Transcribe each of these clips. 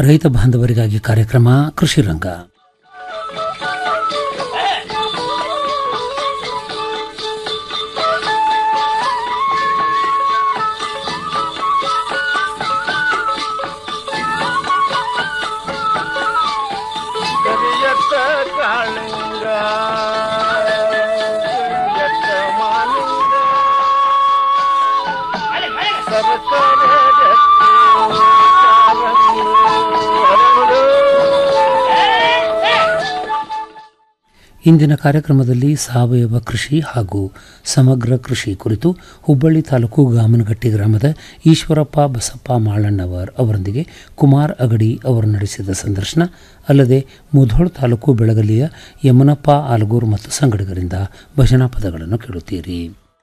ರೈತ ಬಾಂಧವರಿಗಾಗಿ ಕಾರ್ಯಕ್ರಮ ಕೃಷಿ ರಂಗ ಕರಿಯತ್ತ ಕಾಳಿಂಗ ಕರಿಯತ್ತ ಮಾಲಿಂಗ ಸರಸರ ಗಟ್ಟಿ ಕಾಲಂಗು ಅರಳು. ಇಂದಿನ ಕಾರ್ಯಕ್ರಮದಲ್ಲಿ ಸಾವಯವ ಕೃಷಿ ಹಾಗೂ ಸಮಗ್ರ ಕೃಷಿ ಕುರಿತು ಹುಬ್ಬಳ್ಳಿ ತಾಲೂಕು ಗಾಮನಗಟ್ಟಿ ಗ್ರಾಮದ ಈಶ್ವರಪ್ಪ ಬಸಪ್ಪ ಮಾಳಣ್ಣವರ್ ಅವರೊಂದಿಗೆ ಕುಮಾರ್ ಅಗಡಿ ಅವರು ನಡೆಸಿದ ಸಂದರ್ಶನ ಅಲ್ಲದೆ ಮುಧೋಳ್ ತಾಲೂಕು ಬೆಳಗಲಿಯ ಯಮನಪ್ಪ ಆಲಗೂರು ಮತ್ತು ಸಂಗಡಿಗರಿಂದ ಭಜನಾ ಪದಗಳನ್ನು ಕೇಳುತ್ತೀರಿ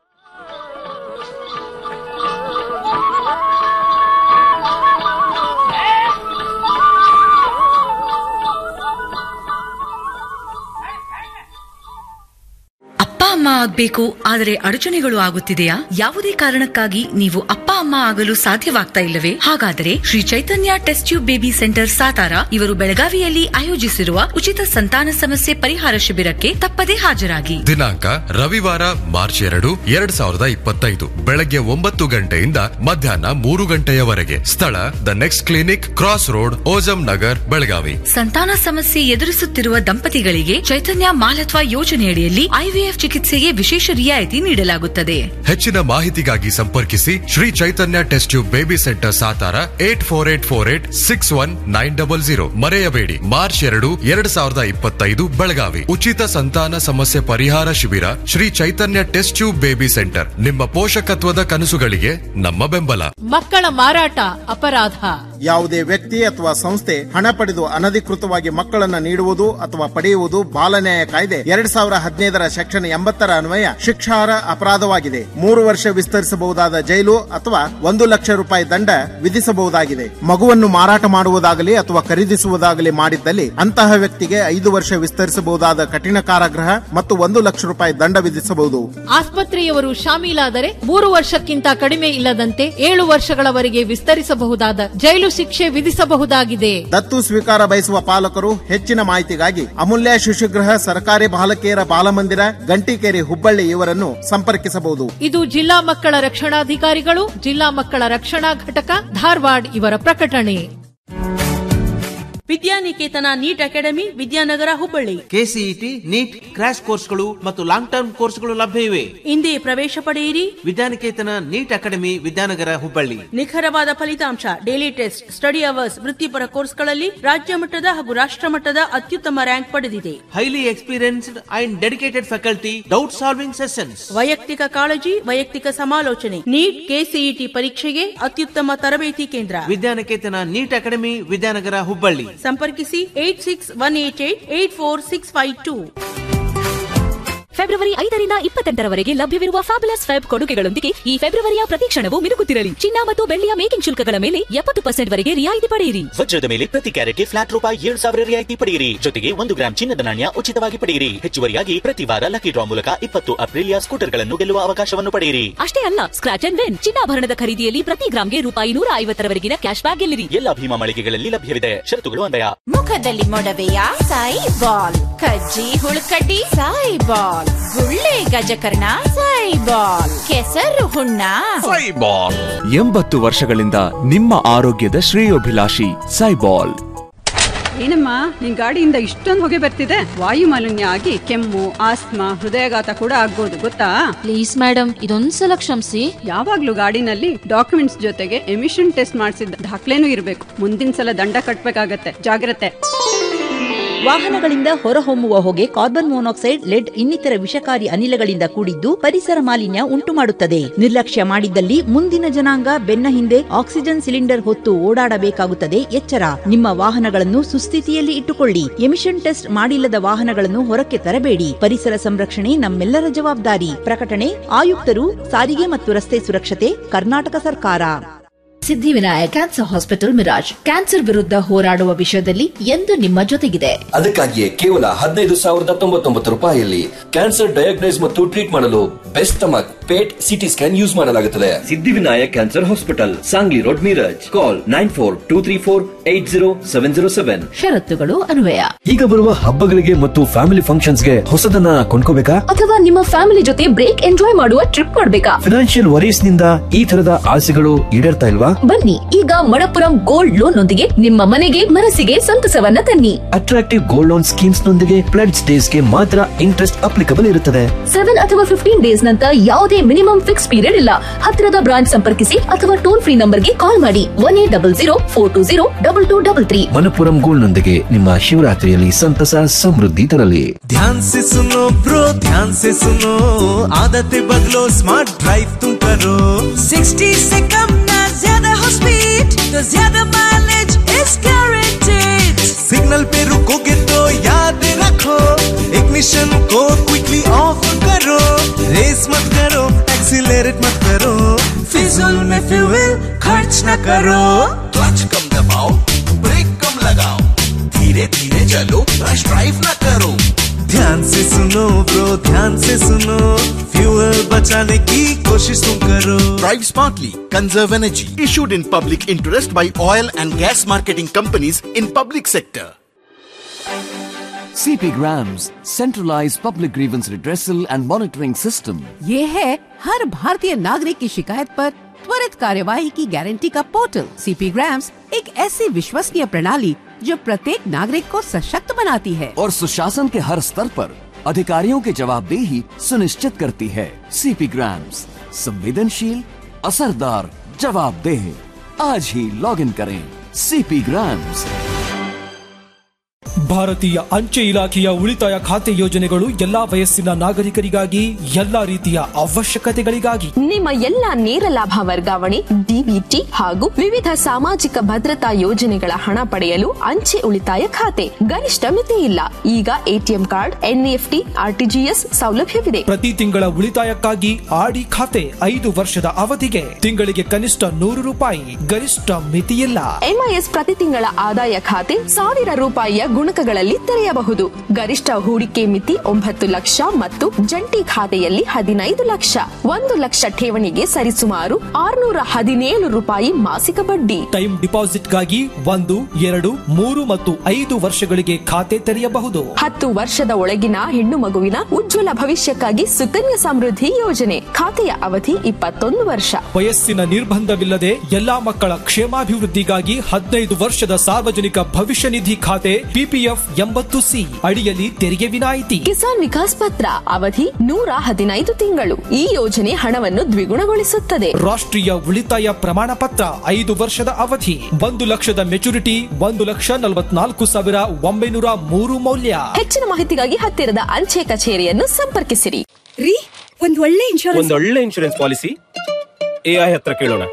ಅಪ್ಪ ಅಮ್ಮ ಆಗ್ಬೇಕು ಆದರೆ ಅಡಚಣೆಗಳು ಆಗುತ್ತಿದೆಯಾ ಯಾವುದೇ ಕಾರಣಕ್ಕಾಗಿ ನೀವು ಅಪ್ಪ ಅಮ್ಮ ಆಗಲು ಸಾಧ್ಯವಾಗ್ತಾ ಇಲ್ಲವೇ ಹಾಗಾದರೆ Shri Chaitanya test tube baby centre Satara ಇವರು ಬೆಳಗಾವಿಯಲ್ಲಿ ಆಯೋಜಿಸಿರುವ ಉಚಿತ ಸಂತಾನ ಸಮಸ್ಯೆ ಪರಿಹಾರ ಶಿಬಿರಕ್ಕೆ ತಪ್ಪದೇ ಹಾಜರಾಗಿ ದಿನಾಂಕ ರವಿವಾರ ಮಾರ್ಚ್ ಎರಡು ಎರಡ್ ಸಾವಿರದ ಇಪ್ಪತ್ತೈದು ಬೆಳಗ್ಗೆ ಒಂಬತ್ತು ಗಂಟೆಯಿಂದ ಮಧ್ಯಾಹ್ನ ಮೂರು ಗಂಟೆಯವರೆಗೆ ಸ್ಥಳ the next clinic cross road ಓಜಂ ನಗರ್ ಬೆಳಗಾವಿ ಸಂತಾನ ಸಮಸ್ಯೆ ಎದುರಿಸುತ್ತಿರುವ ದಂಪತಿಗಳಿಗೆ ಚೈತನ್ಯ ಮಾಲತ್ವ ಯೋಜನೆಯಡಿಯಲ್ಲಿ ಐವಿಎಫ್ ಚಿಕಿತ್ಸೆಗೆ ವಿಶೇಷ ರಿಯಾಯಿತಿ ನೀಡಲಾಗುತ್ತದೆ ಹೆಚ್ಚಿನ ಮಾಹಿತಿಗಾಗಿ ಸಂಪರ್ಕಿಸಿ Shri Chaitanya test tube baby centre Satara eight four eight four eight six one nine double zero ಮರೆಯಬೇಡಿ ಮಾರ್ಚ್ ಎರಡು ಎರಡ್ ಸಾವಿರದ ಇಪ್ಪತ್ತೈದು ಬೆಳಗಾವಿ ಉಚಿತ ಸಂತಾನ ಸಮಸ್ಯೆ ಪರಿಹಾರ ಶಿಬಿರ Shri Chaitanya test tube baby centre ನಿಮ್ಮ ಪೋಷಕತ್ವದ ಕನಸುಗಳಿಗೆ ನಮ್ಮ ಬೆಂಬಲ ಮಕ್ಕಳ ಮಾರಾಟ ಅಪರಾಧ ಯಾವುದೇ ವ್ಯಕ್ತಿ ಅಥವಾ ಸಂಸ್ಥೆ ಹಣ ಪಡೆದು ಅನಧಿಕೃತವಾಗಿ ಮಕ್ಕಳನ್ನ ನೀಡುವುದು ಅಥವಾ ಪಡೆಯುವುದು ಬಾಲನ್ಯಾಯ ಕಾಯ್ದೆ ಎರಡ್ ಸಾವಿರ ಹದಿನೈದರ ಸೆಕ್ಷನ್ ಎಂಬತ್ತರ ಅನ್ವಯ ಶಿಕ್ಷಾರ್ಹ ಅಪರಾಧವಾಗಿದೆ ಮೂರು ವರ್ಷ ವಿಸ್ತರಿಸಬಹುದಾದ ಜೈಲು ಅಥವಾ ಒಂದು ಲಕ್ಷ ರೂಪಾಯಿ ದಂಡ ವಿಧಿಸಬಹುದಾಗಿದೆ ಮಗುವನ್ನು ಮಾರಾಟ ಮಾಡುವುದಾಗಲಿ ಅಥವಾ ಖರೀದಿಸುವುದಾಗಲಿ ಮಾಡಿದ್ದಲ್ಲಿ ಅಂತಹ ವ್ಯಕ್ತಿಗೆ ಐದು ವರ್ಷ ವಿಸ್ತರಿಸಬಹುದಾದ ಕಠಿಣ ಕಾರಾಗೃಹ ಮತ್ತು ಒಂದು ಲಕ್ಷ ರೂಪಾಯಿ ದಂಡ ವಿಧಿಸಬಹುದು ಆಸ್ಪತ್ರೆಯವರು ಶಾಮೀಲಾದರೆ ಮೂರು ವರ್ಷಕ್ಕಿಂತ ಕಡಿಮೆ ಇಲ್ಲದಂತೆ ಏಳು ವರ್ಷಗಳವರೆಗೆ ವಿಸ್ತರಿಸಬಹುದಾದ ಜೈಲು ಶಿಕ್ಷೆ ವಿಧಿಸಬಹುದಾಗಿದೆ ದತ್ತು ಸ್ವೀಕಾರ ಬಯಸುವ ಪಾಲಕರು ಹೆಚ್ಚಿನ ಮಾಹಿತಿಗಾಗಿ ಅಮೂಲ್ಯ ಶಿಶುಗೃಹ ಸರ್ಕಾರಿ ಬಾಲಕಿಯರ ಬಾಲಮಂದಿರ ಗಂಟಿಕೇರಿ ಹುಬ್ಬಳ್ಳಿ ಇವರನ್ನು ಸಂಪರ್ಕಿಸಬಹುದು ಇದು ಜಿಲ್ಲಾ ಮಕ್ಕಳ ರಕ್ಷಣಾಧಿಕಾರಿಗಳು ಜಿಲ್ಲಾ ಮಕ್ಕಳ ರಕ್ಷಣಾ ಘಟಕ ಧಾರವಾಡ ಇವರ ಪ್ರಕಟಣೆ Vidyaniketan NEET academy Vidyanagar Hubballi KCET NEET crash ಕೋರ್ಸ್ಗಳು ಮತ್ತು ಲಾಂಗ್ ಟರ್ಮ್ ಕೋರ್ಸ್ಗಳು ಲಭ್ಯ ಇವೆ ಇಂದೇ ಪ್ರವೇಶ ಪಡೆಯಿರಿ ವಿದ್ಯಾನಿಕೇತನ ನೀಟ್ ಅಕಾಡೆಮಿ ವಿದ್ಯಾನಗರ ಹುಬ್ಬಳ್ಳಿ ನಿಖರವಾದ ಫಲಿತಾಂಶ ಡೈಲಿ ಟೆಸ್ಟ್ ಸ್ಟಡಿ ಅವರ್ಸ್ ವೃತ್ತಿಪರ ಕೋರ್ಸ್ಗಳಲ್ಲಿ ರಾಜ್ಯ ಮಟ್ಟದ ಹಾಗೂ ರಾಷ್ಟ್ರ ಮಟ್ಟದ ಅತ್ಯುತ್ತಮ ರ್ಯಾಂಕ್ ಪಡೆದಿದೆ highly experienced and dedicated faculty doubt solving sessions ವೈಯಕ್ತಿಕ ಕಾಳಜಿ ವೈಯಕ್ತಿಕ ಸಮಾಲೋಚನೆ ನೀಟ್ ಕೆಸಿಇಟಿ ಪರೀಕ್ಷೆಗೆ ಅತ್ಯುತ್ತಮ ತರಬೇತಿ ಕೇಂದ್ರ ವಿದ್ಯಾನಿಕೇತನ ನೀಟ್ ಅಕಾಡೆಮಿ ವಿದ್ಯಾನಗರ ಹುಬ್ಬಳ್ಳಿ ಸಂಪರ್ಕಿಸಿ eight six one eight eight eight four six five two February ಐದರಿಂದ ಇಪ್ಪತ್ತೆಂಟರವರೆಗೆ ಲಭ್ಯವಿರುವ ಫ್ಯಾಬುಲಸ್ ವೆಬ್ ಕೊಡುಗೆಗಳೊಂದಿಗೆ ಈ ಫೆಬ್ರವರಿಯ ಪ್ರತಿಕ್ಷಣವು ಮಿನುಗುತ್ತಿರಲಿ ಚಿನ್ನ ಮತ್ತು ಬೆಳ್ಳಿಯ ಮೇಕಿಂಗ್ ಶುಲ್ಕಗಳ ಮೇಲೆ ಎಪ್ಪತ್ತು ಪರ್ಸೆಂಟ್ ವರೆಗೆ ರಿಯಾಯಿತಿ ಪಡೆಯಿರಿ ವಜ್ರದ ಮೇಲೆ ಪ್ರತಿ ಕ್ಯಾರೆಟ್ಗೆ ಫ್ಲಾಟ್ ರೂಪಾಯಿ ಏಳು ಸಾವಿರ ರಿಯಾಯಿತಿ ಪಡೆಯಿರಿ ಜೊತೆಗೆ ಒಂದು ಗ್ರಾಂ ಚಿನ್ನದ ನಾಣ್ಯ ಉಚಿತವಾಗಿ ಪಡೆಯಿರಿ ಹೆಚ್ಚುವರಿಯಾಗಿ ಪ್ರತಿ ವಾರ ಲಕ್ಕಿ ಡ್ರಾ ಮೂಲಕ ಇಪ್ಪತ್ತು ಅಪ್ರಿಲಿಯಾ ಸ್ಕೂಟರ್ಗಳನ್ನು ಗೆಲ್ಲುವ ಅವಕಾಶವನ್ನು ಪಡೆಯಿರಿ ಅಷ್ಟೇ ಅಲ್ಲ ಸ್ಕ್ರಾಚ್ ಅಂಡ್ ವಿನ್ ಚಿನ್ನಾಭರಣದ ಖರೀದಿಯಲ್ಲಿ ಪ್ರತಿ ಗ್ರಾಂಗೆ ರೂಪಾಯಿ ನೂರ ಐವತ್ತರವರೆಗಿನ ಕ್ಯಾಶ್ ಬ್ಯಾಕ್ ಗೆಲ್ಲಿರಿ ಎಲ್ಲ ಭೀಮಾ ಮಳಿಗೆಗಳಲ್ಲಿ ಲಭ್ಯವಿದೆ ಷರತ್ತುಗಳು ಅನ್ವಯ ಮುಖದಲ್ಲಿ ಮೊಡವೆಯ ಸಾಯಿ ಬಾಲ್ ಕಜ್ಜಿ ಹುಳುಕಡ್ಡಿ ಸಾಯಿ ಬಾಲ್ ಗುಳ್ಳೆ ಗಜಕರ್ಣ ಸಾಯಿ ಬಾಲ್ ಕೆಸರು ಹುಣ್ಣ ಎಂಬತ್ತು ವರ್ಷಗಳಿಂದ ನಿಮ್ಮ ಆರೋಗ್ಯದ ಶ್ರೇಯೋಭಿಲಾಷಿ ಸೈಬಾಲ್ ಏನಮ್ಮ ನಿನ್ ಗಾಡಿಯಿಂದ ಇಷ್ಟೊಂದು ಹೊಗೆ ಬರ್ತಿದೆ ವಾಯು ಮಾಲಿನ್ಯ ಆಗಿ ಕೆಮ್ಮು ಆಸ್ತಮಾ ಹೃದಯಾಘಾತ ಕೂಡ ಆಗ್ಬೋದು ಗೊತ್ತಾ ಪ್ಲೀಸ್ ಮೇಡಮ್ ಇದೊಂದ್ಸಲ ಕ್ಷಮಿಸಿ ಯಾವಾಗ್ಲೂ ಗಾಡಿನಲ್ಲಿ ಡಾಕ್ಯುಮೆಂಟ್ಸ್ ಜೊತೆಗೆ ಎಮಿಷನ್ ಟೆಸ್ಟ್ ಮಾಡಿಸಿದ ದಾಖಲೆನೂ ಇರಬೇಕು ಮುಂದಿನ ಸಲ ದಂಡ ಕಟ್ಬೇಕಾಗತ್ತೆ ಜಾಗ್ರತೆ ವಾಹನಗಳಿಂದ ಹೊರಹೊಮ್ಮುವ ಹೊಗೆ ಕಾರ್ಬನ್ ಮೊನಾಕ್ಸೈಡ್ ಲೆಡ್ ಇನ್ನಿತರ ವಿಷಕಾರಿ ಅನಿಲಗಳಿಂದ ಕೂಡಿದ್ದು ಪರಿಸರ ಮಾಲಿನ್ಯ ಉಂಟು ಮಾಡುತ್ತದೆ ನಿರ್ಲಕ್ಷ್ಯ ಮಾಡಿದ್ದಲ್ಲಿ ಮುಂದಿನ ಜನಾಂಗ ಬೆನ್ನ ಹಿಂದೆ ಆಕ್ಸಿಜನ್ ಸಿಲಿಂಡರ್ ಹೊತ್ತು ಓಡಾಡಬೇಕಾಗುತ್ತದೆ ಎಚ್ಚರ ನಿಮ್ಮ ವಾಹನಗಳನ್ನು ಸುಸ್ಥಿತಿಯಲ್ಲಿ ಇಟ್ಟುಕೊಳ್ಳಿ ಎಮಿಷನ್ ಟೆಸ್ಟ್ ಮಾಡಿಲ್ಲದ ವಾಹನಗಳನ್ನು ಹೊರಕ್ಕೆ ತರಬೇಡಿ ಪರಿಸರ ಸಂರಕ್ಷಣೆ ನಮ್ಮೆಲ್ಲರ ಜವಾಬ್ದಾರಿ ಪ್ರಕಟಣೆ ಆಯುಕ್ತರು ಸಾರಿಗೆ ಮತ್ತು ರಸ್ತೆ ಸುರಕ್ಷತೆ ಕರ್ನಾಟಕ ಸರ್ಕಾರ Siddhivinayak cancer hospital Miraj cancer ವಿರುದ್ಧ ಹೋರಾಡುವ ವಿಷಯದಲ್ಲಿ ಎಂದು ನಿಮ್ಮ ಜೊತೆಗಿದೆ ಅದಕ್ಕಾಗಿಯೇ ಕೇವಲ ಹದಿನೈದು ಸಾವಿರದ ತೊಂಬತ್ತೊಂಬತ್ತು ರೂಪಾಯಿಯಲ್ಲಿ ಕ್ಯಾನ್ಸರ್ ಡಯಾಗ್ನೈಸ್ ಮತ್ತು ಟ್ರೀಟ್ ಮಾಡಲು best stomach PET CT scan use ಮಾಡಲಾಗುತ್ತದೆ Siddhivinayak cancer hospital Sangli road Miraj call nine four two three four eight zero seven zero seven ಷರತ್ತುಗಳು ಅನ್ವಯ ಈಗ ಬರುವ ಹಬ್ಬಗಳಿಗೆ ಮತ್ತು ಫ್ಯಾಮಿಲಿ ಫಂಕ್ಷನ್ಸ್ಗೆ ಹೊಸದನ್ನ ಕೊಂಡ್ಕೋಬೇಕಾ ಅಥವಾ ನಿಮ್ಮ ಫ್ಯಾಮಿಲಿ ಜೊತೆ ಬ್ರೇಕ್ ಎಂಜಾಯ್ ಮಾಡುವ ಟ್ರಿಪ್ ಮಾಡ್ಬೇಕಾ ಫಿನಾನ್ಷಿಯಲ್ ವರೀಸ್ ನಿಂದ ಈ ತರದ ಆಸೆಗಳು ಈಡೇರ್ತಾ ಇಲ್ವಾ ಬನ್ನಿ ಈಗ ಮಣಪುರಂ ಗೋಲ್ಡ್ ಲೋನ್ ನೊಂದಿಗೆ ನಿಮ್ಮ ಮನೆಗೆ ಮನಸ್ಸಿಗೆ ಸಂತಸವನ್ನ ತನ್ನಿ ಅಟ್ರಾಕ್ಟಿವ್ ಗೋಲ್ಡ್ ಲೋನ್ ಸ್ಕೀಮ್ಸ್ ನೊಂದಿಗೆ ಪ್ಲೆಡ್ಸ್ ಡೇಸ್ ಗೆ ಮಾತ್ರ ಇಂಟ್ರೆಸ್ಟ್ ಅಪ್ಲಿಕಬಲ್ ಇರುತ್ತದೆ ಸೆವೆನ್ ಅಥವಾ ಫಿಫ್ಟೀನ್ ಡೇಸ್ ನಂತರ ಯಾವುದೇ ಮಿನಿಮಮ್ ಫಿಕ್ಸ್ ಪೀರಿಯಡ್ ಇಲ್ಲ ಹತ್ತಿರದ ಬ್ರಾಂಚ್ ಸಂಪರ್ಕಿಸಿ ಅಥವಾ ಟೋಲ್ ಫ್ರೀ ನಂಬರ್ಗೆ ಕಾಲ್ ಮಾಡಿ one eight double zero four two zero double two double three Manappuram gold ನೊಂದಿಗೆ ನಿಮ್ಮ ಶಿವರಾತ್ರಿಯಲ್ಲಿ ಸಂತಸ ಸಮೃದ್ಧಿ ತರಲಿ ध्यान से सुनो ब्रो ध्यान से सुनो आदतें बदलो स्मार्ट ड्राइव तुम करो 60 से कम ना ज्यादा हो स्पीड तो ज्यादा माइलेज इज गारंटेड सिग्नल पे रुकोगे तो याद रखो इग्निशन को क्विकली ऑफ करो रेस मत करो एक्सीलरेट मत करो फिजूल में फ्यूल खर्च न करो क्लच कम दबाओ ब्रेक कम लगाओ धीरे धीरे चलो रश ड्राइव न करो ध्यान से सुनो ब्रो ध्यान से सुनो फ्यूल बचाने की कोशिश तुम करो Drive smartly, conserve energy. Issued in public interest by oil and gas marketing companies in public sector. CP Grams, centralized public grievance redressal and monitoring system. ये है हर भारतीय नागरिक की शिकायत पर त्वरित कार्यवाही की गारंटी का पोर्टल सीपी ग्राम्स एक ऐसी विश्वसनीय प्रणाली जो प्रत्येक नागरिक को सशक्त बनाती है और सुशासन के हर स्तर पर अधिकारियों की जवाबदेही सुनिश्चित करती है सीपी ग्राम्स संवेदनशील असरदार जवाबदेह आज ही लॉग इन करें सीपी ग्राम्स ಭಾರತೀಯ ಅಂಚೆ ಇಲಾಖೆಯ ಉಳಿತಾಯ ಖಾತೆ ಯೋಜನೆಗಳು ಎಲ್ಲಾ ವಯಸ್ಸಿನ ನಾಗರಿಕರಿಗಾಗಿ ಎಲ್ಲಾ ರೀತಿಯ ಅವಶ್ಯಕತೆಗಳಿಗಾಗಿ ನಿಮ್ಮ ಎಲ್ಲ ನೇರ ಲಾಭ ವರ್ಗಾವಣೆ ಡಿಬಿಟಿ ಹಾಗೂ ವಿವಿಧ ಸಾಮಾಜಿಕ ಭದ್ರತಾ ಯೋಜನೆಗಳ ಹಣ ಪಡೆಯಲು ಅಂಚೆ ಉಳಿತಾಯ ಖಾತೆ ಗರಿಷ್ಠ ಮಿತಿ ಇಲ್ಲ ಈಗ ಎಟಿಎಂ ಕಾರ್ಡ್ ಎನ್ಇಎಫ್ಟಿ ಆರ್ಟಿಜಿಎಸ್ ಸೌಲಭ್ಯವಿದೆ ಪ್ರತಿ ತಿಂಗಳ ಉಳಿತಾಯಕ್ಕಾಗಿ ಆಡಿ ಖಾತೆ ಐದು ವರ್ಷದ ಅವಧಿಗೆ ತಿಂಗಳಿಗೆ ಕನಿಷ್ಠ ನೂರು ರೂಪಾಯಿ ಗರಿಷ್ಠ ಮಿತಿಯಿಲ್ಲ ಎಂಐಎಸ್ ಪ್ರತಿ ತಿಂಗಳ ಆದಾಯ ಖಾತೆ ಸಾವಿರ ರೂಪಾಯಿಯ ಗುಣಕಗಳಲ್ಲಿ ತೆರೆಯಬಹುದು ಗರಿಷ್ಠ ಹೂಡಿಕೆ ಮಿತಿ ಒಂಬತ್ತು ಲಕ್ಷ ಮತ್ತು ಜಂಟಿ ಖಾತೆಯಲ್ಲಿ ಹದಿನೈದು ಲಕ್ಷ ಒಂದು ಲಕ್ಷ ಠೇವಣಿಗೆ ಸರಿಸುಮಾರು ಆರುನೂರ ಹದಿನೇಳು ರೂಪಾಯಿ ಮಾಸಿಕ ಬಡ್ಡಿ ಟೈಮ್ ಡಿಪಾಸಿಟ್ಗಾಗಿ ಒಂದು ಎರಡು ಮೂರು ಮತ್ತು ಐದು ವರ್ಷಗಳಿಗೆ ಖಾತೆ ತೆರೆಯಬಹುದು ಹತ್ತು ವರ್ಷದ ಒಳಗಿನ ಹೆಣ್ಣು ಮಗುವಿನ ಉಜ್ವಲ ಭವಿಷ್ಯಕ್ಕಾಗಿ ಸುಕನ್ಯಾ ಸಮೃದ್ಧಿ ಯೋಜನೆ ಖಾತೆಯ ಅವಧಿ ಇಪ್ಪತ್ತೊಂದು ವರ್ಷ ವಯಸ್ಸಿನ ನಿರ್ಬಂಧವಿಲ್ಲದೆ ಎಲ್ಲಾ ಮಕ್ಕಳ ಕ್ಷೇಮಾಭಿವೃದ್ಧಿಗಾಗಿ ಹದಿನೈದು ವರ್ಷದ ಸಾರ್ವಜನಿಕ ಭವಿಷ್ಯ ನಿಧಿ ಖಾತೆ ಪಿಪಿಎಫ್ ಎಂಬತ್ತು ಸಿ ಅಡಿಯಲ್ಲಿ ತೆರಿಗೆ ವಿನಾಯಿತಿ ಕಿಸಾನ್ ವಿಕಾಸ್ ಪತ್ರ ಅವಧಿ ನೂರ ಹದಿನೈದು ತಿಂಗಳು ಈ ಯೋಜನೆ ಹಣವನ್ನು ದ್ವಿಗುಣಗೊಳಿಸುತ್ತದೆ ರಾಷ್ಟ್ರೀಯ ಉಳಿತಾಯ ಪ್ರಮಾಣ ಪತ್ರ ಐದು ವರ್ಷದ ಅವಧಿ ಒಂದು ಲಕ್ಷದ ಮೆಚುರಿಟಿ ಒಂದು ಲಕ್ಷ ನಲವತ್ನಾಲ್ಕು ಸಾವಿರ ಒಂಬೈನೂರ ಮೂರು ಮೌಲ್ಯ ಹೆಚ್ಚಿನ ಮಾಹಿತಿಗಾಗಿ ಹತ್ತಿರದ ಅಂಚೆ ಕಚೇರಿಯನ್ನು ಸಂಪರ್ಕಿಸಿರಿ ರೀ ಒಂದ್ ಒಳ್ಳೆ ಇನ್ಶೂರೆನ್ಸ್ ಒಂದೊಳ್ಳೆ ಇನ್ಶೂರೆನ್ಸ್ ಪಾಲಿಸಿ ಎಐ ಹತ್ರ ಕೇಳೋಣ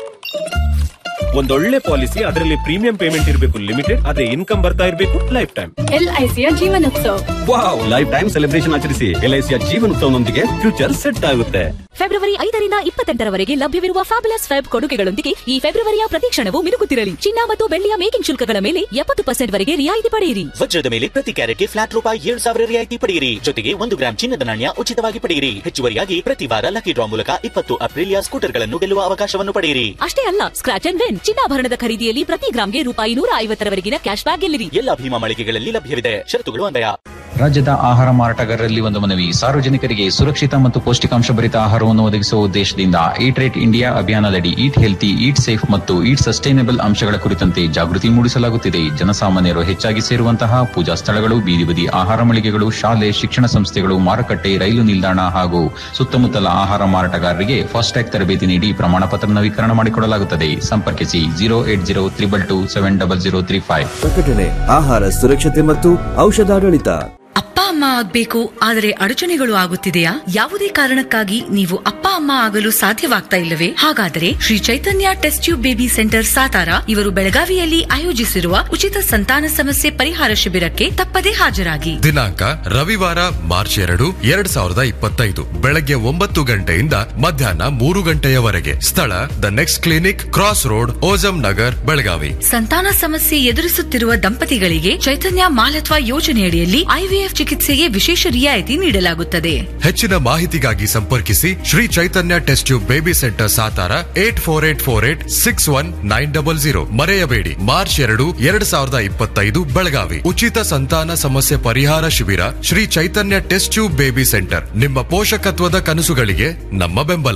ಒಂದೊಳ್ಳೆ ಪಾಲಿಸಿ ಅದರಲ್ಲಿ ಪ್ರೀಮಿಯಂ ಪೇಮೆಂಟ್ ಇರಬೇಕು ಲಿಮಿಟೆಡ್ ಅದೇ ಇನ್ಕಮ್ ಬರ್ತಾ ಇರಬೇಕು ಲೈಫ್ ಟೈಮ್ ಎಲ್ಐಸಿಯ Jeevanotsav wow life time celebration ಆಚರಿಸಿ ಎಲ್ಐಸಿಯ ಜೀವನೋತ್ಸವನೊಂದಿಗೆ ಫ್ಯೂಚರ್ ಸೆಟ್ ಆಗುತ್ತೆ ಫೆಬ್ರವರಿ ಐದರಿಂದ ಇಪ್ಪತ್ತೆಂಟರವರೆಗೆ ಲಭ್ಯವಿರುವ ಫ್ಯಾಬುಲಸ್ ವೆಬ್ ಕೊಡುಗೆಗಳೊಂದಿಗೆ ಈ ಫೆಬ್ರವರಿಯ ಪ್ರತಿ ಕ್ಷಣವೂ ಮಿನುಗುತ್ತಿರಲಿ ಚಿನ್ನ ಮತ್ತು ಬೆಳ್ಳಿಯ ಮೇಕಿಂಗ್ ಶುಲ್ಕಗಳ ಮೇಲೆ ಎಪ್ಪತ್ತು ಪರ್ಸೆಂಟ್ ವರೆಗೆ ರಿಯಾಯಿತಿ ಪಡೆಯಿರಿ ವಜ್ರದ ಮೇಲೆ ಪ್ರತಿ ಕ್ಯಾರೆಟ್ಗೆ ಫ್ಲಾಟ್ ರೂಪಾಯಿ ಏಳು ಸಾವಿರ ರಿಯಾಯಿತಿ ಪಡೆಯಿರಿ ಜೊತೆಗೆ ಒಂದು ಗ್ರಾಂ ಚಿನ್ನದ ನಾಣ್ಯ ಉಚಿತವಾಗಿ ಪಡೆಯಿರಿ ಹೆಚ್ಚುವರಿಯಾಗಿ ಪ್ರತಿ ವಾರ ಲಕ್ಕಿ ಡ್ರಾ ಮೂಲಕ ಇಪ್ಪತ್ತು ಅಪ್ರಿಲಿಯಾ ಸ್ಕೂಟರ್ಗಳನ್ನು ಗೆಲ್ಲುವ ಅವಕಾಶವನ್ನು ಪಡೆಯಿರಿ ಅಷ್ಟೇ ಅಲ್ಲ ಸ್ಕ್ರಾಚ್ ಅಂಡ್ ವಿನ್ ಚಿನ್ನಾಭರಣದ ಖರೀದಿಯಲ್ಲಿ ಪ್ರತಿ ಗ್ರಾಮ್ಗೆ ರೂಪಾಯಿ ನೂರ ಐವತ್ತರವರೆಗಿನ ಕ್ಯಾಶ್ ಬ್ಯಾಕ್ ಗೆಲ್ಲಿರಿ ಎಲ್ಲ ಭೀಮಾ ಮಳಿಗೆಗಳಲ್ಲಿ ಲಭ್ಯವಿದೆ ಷರತ್ತುಗಳು ಅನ್ವಯ ರಾಜ್ಯದ ಆಹಾರ ಮಾರಾಟಗಾರರಲ್ಲಿ ಒಂದು ಮನವಿ ಸಾರ್ವಜನಿಕರಿಗೆ ಸುರಕ್ಷಿತ ಮತ್ತು ಪೌಷ್ಟಿಕಾಂಶ ಭರಿತ ಆಹಾರವನ್ನು ಒದಗಿಸುವ ಉದ್ದೇಶದಿಂದ ಈಟ್ ರೇಟ್ ಇಂಡಿಯಾ ಅಭಿಯಾನದಡಿ ಈಟ್ ಹೆಲ್ತಿ ಈಟ್ ಸೇಫ್ ಮತ್ತು ಈಟ್ ಸಸ್ಟೈನಬಲ್ ಅಂಶಗಳ ಕುರಿತಂತೆ ಜಾಗೃತಿ ಮೂಡಿಸಲಾಗುತ್ತಿದೆ ಜನಸಾಮಾನ್ಯರು ಹೆಚ್ಚಾಗಿ ಸೇರುವಂತಹ ಪೂಜಾ ಸ್ಥಳಗಳು ಬೀದಿ ಬದಿ ಆಹಾರ ಮಳಿಗೆಗಳು ಶಾಲೆ ಶಿಕ್ಷಣ ಸಂಸ್ಥೆಗಳು ಮಾರುಕಟ್ಟೆ ರೈಲು ನಿಲ್ದಾಣ ಹಾಗೂ ಸುತ್ತಮುತ್ತಲ ಆಹಾರ ಮಾರಾಟಗಾರರಿಗೆ ಫಾಸ್ಟ್ಯಾಗ್ ತರಬೇತಿ ನೀಡಿ ಪ್ರಮಾಣ ಪತ್ರ ನವೀಕರಣ ಮಾಡಿಕೊಡಲಾಗುತ್ತದೆ ಸಂಪರ್ಕಿಸಿ zero eight zero triple two seven double zero three five ಪ್ರಕಟಣೆ ಆಹಾರ ಸುರಕ್ಷತೆ ಮತ್ತು ಔಷಧಾಡಳಿತ ಅಪ್ಪ ಅಮ್ಮ ಆಗ್ಬೇಕು ಆದರೆ ಅಡಚಣೆಗಳು ಆಗುತ್ತಿದೆಯಾ ಯಾವುದೇ ಕಾರಣಕ್ಕಾಗಿ ನೀವು ಅಪ್ಪ ಅಮ್ಮ ಆಗಲು ಸಾಧ್ಯವಾಗ್ತಾ ಇಲ್ಲವೇ ಹಾಗಾದರೆ Shri Chaitanya test tube baby centre Satara ಇವರು ಬೆಳಗಾವಿಯಲ್ಲಿ ಆಯೋಜಿಸಿರುವ ಉಚಿತ ಸಂತಾನ ಸಮಸ್ಯೆ ಪರಿಹಾರ ಶಿಬಿರಕ್ಕೆ ತಪ್ಪದೇ ಹಾಜರಾಗಿ ದಿನಾಂಕ ರವಿವಾರ ಮಾರ್ಚ್ ಎರಡು ಎರಡ್ ಸಾವಿರದ ಇಪ್ಪತ್ತೈದು ಬೆಳಗ್ಗೆ ಒಂಬತ್ತು ಗಂಟೆಯಿಂದ ಮಧ್ಯಾಹ್ನ ಮೂರು ಗಂಟೆಯವರೆಗೆ ಸ್ಥಳ the next clinic cross road ಓಜಂ ನಗರ್ ಬೆಳಗಾವಿ ಸಂತಾನ ಸಮಸ್ಯೆ ಎದುರಿಸುತ್ತಿರುವ ದಂಪತಿಗಳಿಗೆ ಚೈತನ್ಯ ಮಾಲತ್ವ ಯೋಜನೆಯಡಿಯಲ್ಲಿ ಐವಿಎಫ್ ಚಿಕಿತ್ಸೆ ಚಿಕಿತ್ಸೆಗೆ ವಿಶೇಷ ರಿಯಾಯಿತಿ ನೀಡಲಾಗುತ್ತದೆ ಹೆಚ್ಚಿನ ಮಾಹಿತಿಗಾಗಿ ಸಂಪರ್ಕಿಸಿ Shri Chaitanya test tube baby centre Satara eight four eight four eight six one nine double zero ಮರೆಯಬೇಡಿ ಮಾರ್ಚ್ ಎರಡು ಎರಡ್ ಸಾವಿರದ ಇಪ್ಪತ್ತೈದು ಬೆಳಗಾವಿ ಉಚಿತ ಸಂತಾನ ಸಮಸ್ಯೆ ಪರಿಹಾರ ಶಿಬಿರ Shri Chaitanya test tube baby centre ನಿಮ್ಮ ಪೋಷಕತ್ವದ ಕನಸುಗಳಿಗೆ ನಮ್ಮ ಬೆಂಬಲ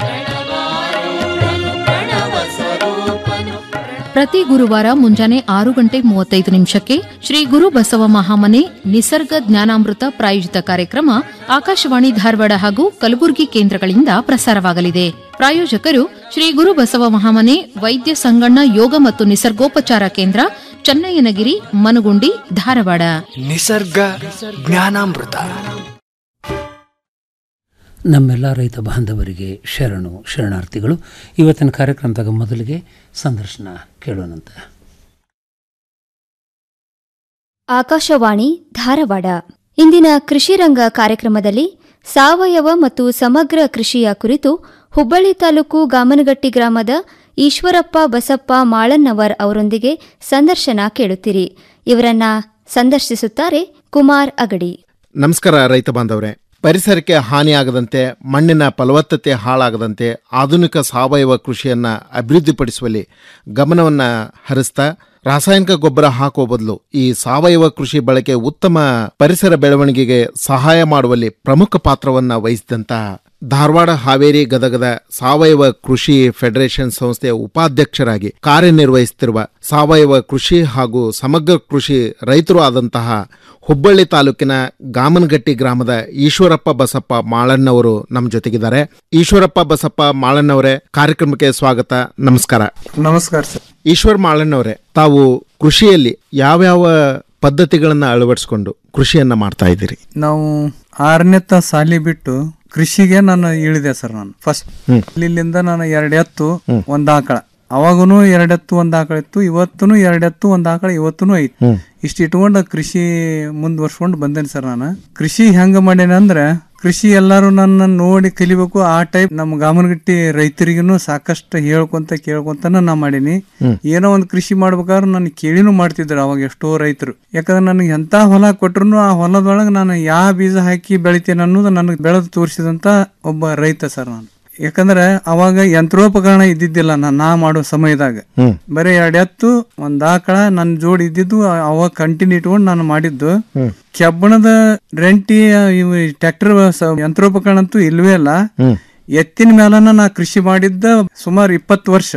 ಪ್ರತಿ ಗುರುವಾರ ಮುಂಜಾನೆ ಆರು ಗಂಟೆ ಮೂವತ್ತೈದು ನಿಮಿಷಕ್ಕೆ ಶ್ರೀ ಗುರು ಬಸವ ಮಹಾಮನೆ ನಿಸರ್ಗ ಜ್ಞಾನಾಮೃತ ಪ್ರಾಯೋಜಿತ ಕಾರ್ಯಕ್ರಮ ಆಕಾಶವಾಣಿ ಧಾರವಾಡ ಹಾಗೂ ಕಲಬುರಗಿ ಕೇಂದ್ರಗಳಿಂದ ಪ್ರಸಾರವಾಗಲಿದೆ ಪ್ರಾಯೋಜಕರು ಶ್ರೀ ಗುರು ಬಸವ ಮಹಾಮನೆ ವೈದ್ಯ ಸಂಗಣ್ಣ ಯೋಗ ಮತ್ತು ನಿಸರ್ಗೋಪಚಾರ ಕೇಂದ್ರ ಚನ್ನಯ್ಯನಗಿರಿ ಮನುಗುಂಡಿ ಧಾರವಾಡ ನಿಸರ್ಗ ಜ್ಞಾನಾಮೃತ ನಮ್ಮೆಲ್ಲ ರೈತ ಬಾಂಧವರಿಗೆ ಶರಣು ಶರಣಾರ್ಥಿಗಳು ಇವತ್ತಿನ ಕಾರ್ಯಕ್ರಮದಾಗ ಮೊದಲಿಗೆ ಸಂದರ್ಶನ ಕೇಳೋಣಂತ ಆಕಾಶವಾಣಿ ಧಾರವಾಡ ಇಂದಿನ ಕೃಷಿ ರಂಗ ಕಾರ್ಯಕ್ರಮದಲ್ಲಿ ಸಾವಯವ ಮತ್ತು ಸಮಗ್ರ ಕೃಷಿಯ ಕುರಿತು ಹುಬ್ಬಳ್ಳಿ ತಾಲೂಕು ಗಾಮನಗಟ್ಟಿ ಗ್ರಾಮದ ಈಶ್ವರಪ್ಪ ಬಸಪ್ಪ ಮಾಳನ್ನವರ್ ಅವರೊಂದಿಗೆ ಸಂದರ್ಶನ ಕೇಳುತ್ತೀರಿ ಇವರನ್ನ ಸಂದರ್ಶಿಸುತ್ತಾರೆ ಕುಮಾರ್ ಅಗಡಿ ನಮಸ್ಕಾರ ರೈತ ಬಾಂಧವರೇ ಪರಿಸರಕ್ಕೆ ಹಾನಿಯಾಗದಂತೆ ಮಣ್ಣಿನ ಫಲವತ್ತತೆ ಹಾಳಾಗದಂತೆ ಆಧುನಿಕ ಸಾವಯವ ಕೃಷಿಯನ್ನ ಅಭಿವೃದ್ಧಿಪಡಿಸುವಲ್ಲಿ ಗಮನವನ್ನ ಹರಿಸ್ತಾ ರಾಸಾಯನಿಕ ಗೊಬ್ಬರ ಹಾಕುವ ಬದಲು ಈ ಸಾವಯವ ಕೃಷಿ ಬಳಕೆ ಉತ್ತಮ ಪರಿಸರ ಬೆಳವಣಿಗೆಗೆ ಸಹಾಯ ಮಾಡುವಲ್ಲಿ ಪ್ರಮುಖ ಪಾತ್ರವನ್ನ ವಹಿಸಿದಂತ ಧಾರವಾಡ ಹಾವೇರಿ ಗದಗದ ಸಾವಯವ ಕೃಷಿ ಫೆಡರೇಷನ್ ಸಂಸ್ಥೆಯ ಉಪಾಧ್ಯಕ್ಷರಾಗಿ ಕಾರ್ಯನಿರ್ವಹಿಸುತ್ತಿರುವ ಸಾವಯವ ಕೃಷಿ ಹಾಗೂ ಸಮಗ್ರ ಕೃಷಿ ರೈತರು ಆದಂತಹ ಹುಬ್ಬಳ್ಳಿ ತಾಲೂಕಿನ ಗಾಮನಗಟ್ಟಿ ಗ್ರಾಮದ ಈಶ್ವರಪ್ಪ ಬಸಪ್ಪ ಮಾಳಣ್ಣವರು ನಮ್ಮ ಜೊತೆಗಿದ್ದಾರೆ ಈಶ್ವರಪ್ಪ ಬಸಪ್ಪ ಮಾಳಣ್ಣವರೇ ಕಾರ್ಯಕ್ರಮಕ್ಕೆ ಸ್ವಾಗತ ನಮಸ್ಕಾರ ನಮಸ್ಕಾರ ಸರ್ ಈಶ್ವರ್ ಮಾಳಣ್ಣವರೇ ತಾವು ಕೃಷಿಯಲ್ಲಿ ಯಾವ್ಯಾವ ಪದ್ಧತಿಗಳನ್ನ ಅಳವಡಿಸಿಕೊಂಡು ಕೃಷಿಯನ್ನ ಮಾಡ್ತಾ ಇದ್ದೀರಿ ನಾವು ಆರನೇ ತ ಸಾಲಿ ಬಿಟ್ಟು ಕೃಷಿಗೆ ನಾನು ಇಳಿದೆ ಸರ್ ನಾನು ಫಸ್ಟ್ ಇಲ್ಲಿಂದ ನಾನು ಎರಡು ಎತ್ತು ಒಂದ್ ಆಕಳ ಅವಾಗೂನು ಎರಡು ಎತ್ತು ಒಂದ್ ಆಕಳ ಇತ್ತು ಇವತ್ತೂ ಎರಡು ಎತ್ತು ಒಂದ್ ಆಕಳ ಇವತ್ತೂ ಐತಿ ಇಷ್ಟು ಇಟ್ಕೊಂಡು ಕೃಷಿ ಮುಂದುವರ್ಸ್ಕೊಂಡು ಬಂದೇನೆ ಸರ್ ನಾನು ಕೃಷಿ ಹೆಂಗ ಮಾಡೇನೆ ಅಂದ್ರೆ ಕೃಷಿ ಎಲ್ಲಾರು ನನ್ನ ನೋಡಿ ಕಲಿಬೇಕು ಆ ಟೈಪ್ ನಮ್ಮ ಗಾಮನಗಟ್ಟಿ ರೈತರಿಗೂ ಸಾಕಷ್ಟು ಹೇಳ್ಕೊಂತ ಕೇಳ್ಕೊಂತನ ನಾ ಮಾಡೀನಿ ಏನೋ ಒಂದು ಕೃಷಿ ಮಾಡ್ಬೇಕಾದ್ರೆ ನಾನು ಕೇಳಿನೂ ಮಾಡ್ತಿದ್ರು ಅವಾಗ ಎಷ್ಟೋ ರೈತರು ಯಾಕಂದ್ರೆ ನನಗೆ ಎಂತ ಹೊಲ ಕೊಟ್ರು ಆ ಹೊಲದೊಳಗೆ ನಾನು ಯಾವ ಬೀಜ ಹಾಕಿ ಬೆಳಿತೇನೆ ಅನ್ನೋದು ನನಗೆ ಬೆಳೆದು ತೋರಿಸಿದಂತ ಒಬ್ಬ ರೈತ ಸರ್ ನಾನು ಯಾಕಂದ್ರೆ ಅವಾಗ ಯಂತ್ರೋಪಕರಣ ಇದ್ದಿದ್ದಿಲ್ಲ ನಾ ನಾ ಮಾಡೋ ಸಮಯದಾಗ ಬರೀ ಎರಡ್ ಎತ್ತು ಒಂದ್ ಆಕಳ ನನ್ ಜೋಡಿ ಇದ್ದಿದ್ದು ಅವಾಗ ಕಂಟಿನ್ಯೂ ಇಟ್ಕೊಂಡು ನಾನು ಮಾಡಿದ್ದು ಕೆಬ್ಬಣದ ರೆಂಟಿ ಇವು ಟ್ರ್ಯಾಕ್ಟರ್ ಯಂತ್ರೋಪಕರಣ ಅಂತೂ ಇಲ್ವೇ ಇಲ್ಲ ಎತ್ತಿನ ಮೇಲನ ನಾ ಕೃಷಿ ಮಾಡಿದ್ದ ಸುಮಾರು ಇಪ್ಪತ್ತು ವರ್ಷ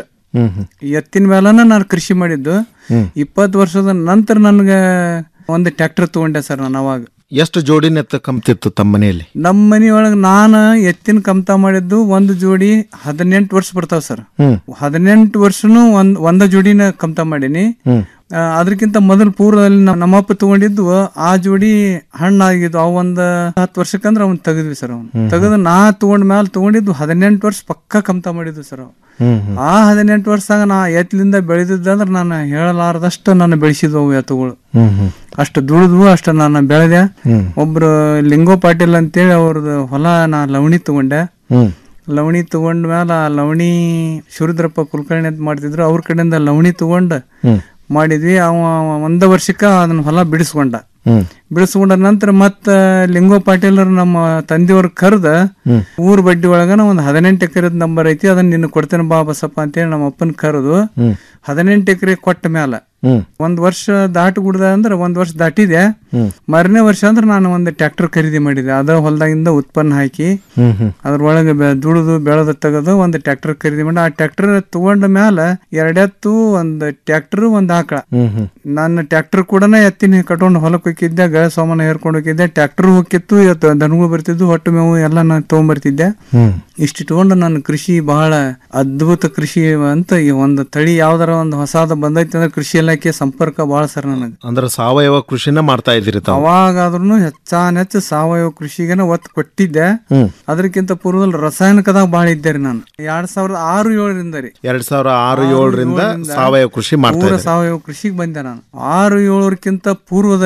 ಎತ್ತಿನ ಮೇಲನ ನಾನು ಕೃಷಿ ಮಾಡಿದ್ದು ಇಪ್ಪತ್ತು ವರ್ಷದ ನಂತರ ನನ್ಗೆ ಒಂದು ಟ್ರ್ಯಾಕ್ಟರ್ ತಗೊಂಡೆ ಸರ್ ನಾನು ಅವಾಗ ಎಷ್ಟು ಜೋಡಿನೆತ್ತ ಕಂಪ್ತಿತ್ತು ತಮ್ಮ ಮನೆಯಲ್ಲಿ ನಮ್ಮ ಮನಿಯೊಳಗ ನಾನು ಎತ್ತಿನ ಕಮ್ತ ಮಾಡಿದ್ದು ಒಂದು ಜೋಡಿ ಹದಿನೆಂಟು ವರ್ಷ ಬರ್ತಾವ ಸರ್ ಹ್ಮ್. ಹದಿನೆಂಟು ವರ್ಷನು ಒಂದ್ ಒಂದ ಜೋಡಿನ ಕಮ್ತ ಮಾಡೀನಿ ಹ್ಮ್. ಆ, ಅದಕ್ಕಿಂತ ಮೊದಲು ಪೂರ್ವದಲ್ಲಿ ನಮ್ಮ ನಮ್ಮಪ್ಪ ತಗೊಂಡಿದ್ದು ಆ ಜೋಡಿ ಹಣ್ಣಾಗಿದ್ದು ಅವ್ ಒಂದ್ ಹತ್ತು ವರ್ಷಕ್ಕಂದ್ರ ಅವ್ನ್ ತೆಗದ್ವಿ ಸರ್ ಅವ್ನು ಹ್ಮ್. ತೆಗೆದು ನಾ ತಗೊಂಡ್ ಮ್ಯಾಲ ತಗೊಂಡಿದ್ದು ಹದಿನೆಂಟು ವರ್ಷ ಪಕ್ಕ ಕಮ್ತ ಮಾಡಿದ್ದು ಸರ್ ಅವ್ ಹ್ಮ್ ಹ್ಮ್. ಆ ಹದಿನೆಂಟು ವರ್ಷದಾಗ ನಾ ಎತ್ಲಿಂದ ಬೆಳೆದಿದ್ದಂದ್ರ ನಾನು ಹೇಳಲಾರದಷ್ಟು ನಾನು ಬೆಳೆಸಿದ್ವು ಎತ್ತುಗಳು ಹ್ಮ್ ಹ್ಮ್. ಅಷ್ಟು ದುಡಿದ್ವು ಅಷ್ಟು ನಾನು ಬೆಳೆದೆ ಹ್ಮ್. ಒಬ್ರು ಲಿಂಗೋ ಪಾಟೀಲ್ ಅಂತೇಳಿ ಅವ್ರದ್ದು ಹೊಲ ನಾ ಲವಣಿ ತಗೊಂಡೆ ಹ್ಮ್. ಲವಣಿ ತಗೊಂಡ ಮೇಲೆ ಆ ಲವಣಿ ಶಿವರುದ್ರಪ್ಪ ಕುಲಕರ್ಣಿ ಅಂತ ಮಾಡ್ತಿದ್ರು ಅವ್ರ ಕಡೆಯಿಂದ ಲವಣಿ ತಗೊಂಡ್ ಹ್ಮ್. ಮಾಡಿದ್ವಿ ಅವ ಒಂದ ವರ್ಷಕ್ಕ ಅದನ್ನ ಹೊಲ ಬಿಡಿಸ್ಕೊಂಡ ಹ್ಮ್. ಬಿಡಿಸ್ಕೊಂಡ ನಂತರ ಮತ್ತ ಲಿಂಗೋ ಪಾಟೀಲರ್ ನಮ್ಮ ತಂದೆಯವ್ರ ಕರ್ದ ಹ್ಮ್. ಊರ್ ಬಡ್ಡಿ ಒಳಗನ ಒಂದ್ ಹದಿನೆಂಟು ಎಕರೆದ ನಂಬರ್ ಐತಿ ಅದನ್ನ ನಿನ್ನ ಕೊಡ್ತೇನೆ ಬಾ ಬಸಪ್ಪ ಅಂತೇಳಿ ನಮ್ಮ ಅಪ್ಪನ ಕರೆದು ಹ್ಮ್. ಹದಿನೆಂಟು ಎಕರೆ ಕೊಟ್ಟ ಮ್ಯಾಲ ಹ್ಮ್. ಒಂದ್ ವರ್ಷ ದಾಟು ಗುಡ್ದ ಅಂದ್ರೆ ಒಂದ್ ವರ್ಷ ದಾಟಿದೆ ಹ್ಮ್. ಮಾರನೇ ವರ್ಷ ಅಂದ್ರೆ ನಾನು ಒಂದು ಟ್ರ್ಯಾಕ್ಟರ್ ಖರೀದಿ ಮಾಡಿದೆ ಅದ ಹೊಲದಾಗಿಂದ ಉತ್ಪನ್ನ ಹಾಕಿ ಹ್ಮ್ ಹ್ಮ್. ಅದ್ರೊಳಗೆ ಬೆ- ದುಡಿದು ಬೆಳೆದು ತೆಗೆದು ಒಂದು ಟ್ರ್ಯಾಕ್ಟರ್ ಖರೀದಿ ಮಾಡಿ ಆ ಟ್ರ್ಯಾಕ್ಟರ್ ತಗೊಂಡ ಮ್ಯಾಲ ಎರಡೆತ್ತು ಒಂದು ಟ್ರ್ಯಾಕ್ಟರ್ ಒಂದ್ ಆಕಳ ಹ್ಮ್ ಹ್ಮ್. ನಾನು ಟ್ರ್ಯಾಕ್ಟರ್ ಕೂಡ ಎತ್ತಿನ ಕಟ್ಕೊಂಡು ಹೊಲಕ್ಕೆ ಹೋಗಿದ್ದೆ ಗಳ ಸಾಮಾನು ಹೇರ್ಕೊಂಡು ಹೋಗಿದ್ದೆ ಟ್ರ್ಯಾಕ್ಟರ್ ಹೋಗಿತ್ತು ಇವತ್ತು ದನಗಳು ಬರ್ತಿದ್ವು ಹೊಟ್ಟು ಮೇವು ಎಲ್ಲ ನಾನು ತಗೊಂಡ್ಬರ್ತಿದ್ದೆ ಹ್ಮ್. ಇಷ್ಟಿಟ್ಕೊಂಡು ನನ್ನ ಕೃಷಿ ಬಹಳ ಅದ್ಭುತ ಕೃಷಿ ಅಂತ ಈ ಒಂದು ತಳಿ ಯಾವ್ದಾರ ಒಂದು ಹೊಸಾದ ಬಂದೈತಿ ಅಂದ್ರೆ ಕೃಷಿ ಇಲಾಖೆ ಸಂಪರ್ಕ ಬಹಳ ಸರ್ ನನಗೆ ಅಂದ್ರೆ ಸಾವಯವ ಕೃಷಿನ ಮಾಡ್ತಾ ಇದ್ದೀರಿ ತಾವು ಅವಾಗಾದ್ರೂ ಹೆಚ್ಚಾನೆಚ್ಚು ಸಾವಯವ ಕೃಷಿಗೆನ ಒತ್ತು ಕೊಟ್ಟಿದ್ದೆ ಹ್ಮ್. ಅದಕ್ಕಿಂತ ಪೂರ್ವದಲ್ಲಿ ರಾಸಾಯನಿಕದಾಗ ಬಹಳ ಇದ್ದೆ ರೀ ನಾನು ಎರಡ್ ಸಾವಿರದ ಆರು ಏಳರಿಂದ ರೀ ಎರಡ್ ಸಾವಿರ ಆರು ಆರು ಏಳರಿಂದ ಏಳರಿಂದ ಸಾವಯವ ಕೃಷಿ ಮಾಡ್ತಾ ಪೂರ ಇದ್ದೀರಿ ಸಾವಯವ ಕೃಷಿಗೆ ಬಂದೆ ನಾನು ಆರು ಏಳರಕ್ಕಿಂತ ಪೂರ್ವದಲ್ಲಿ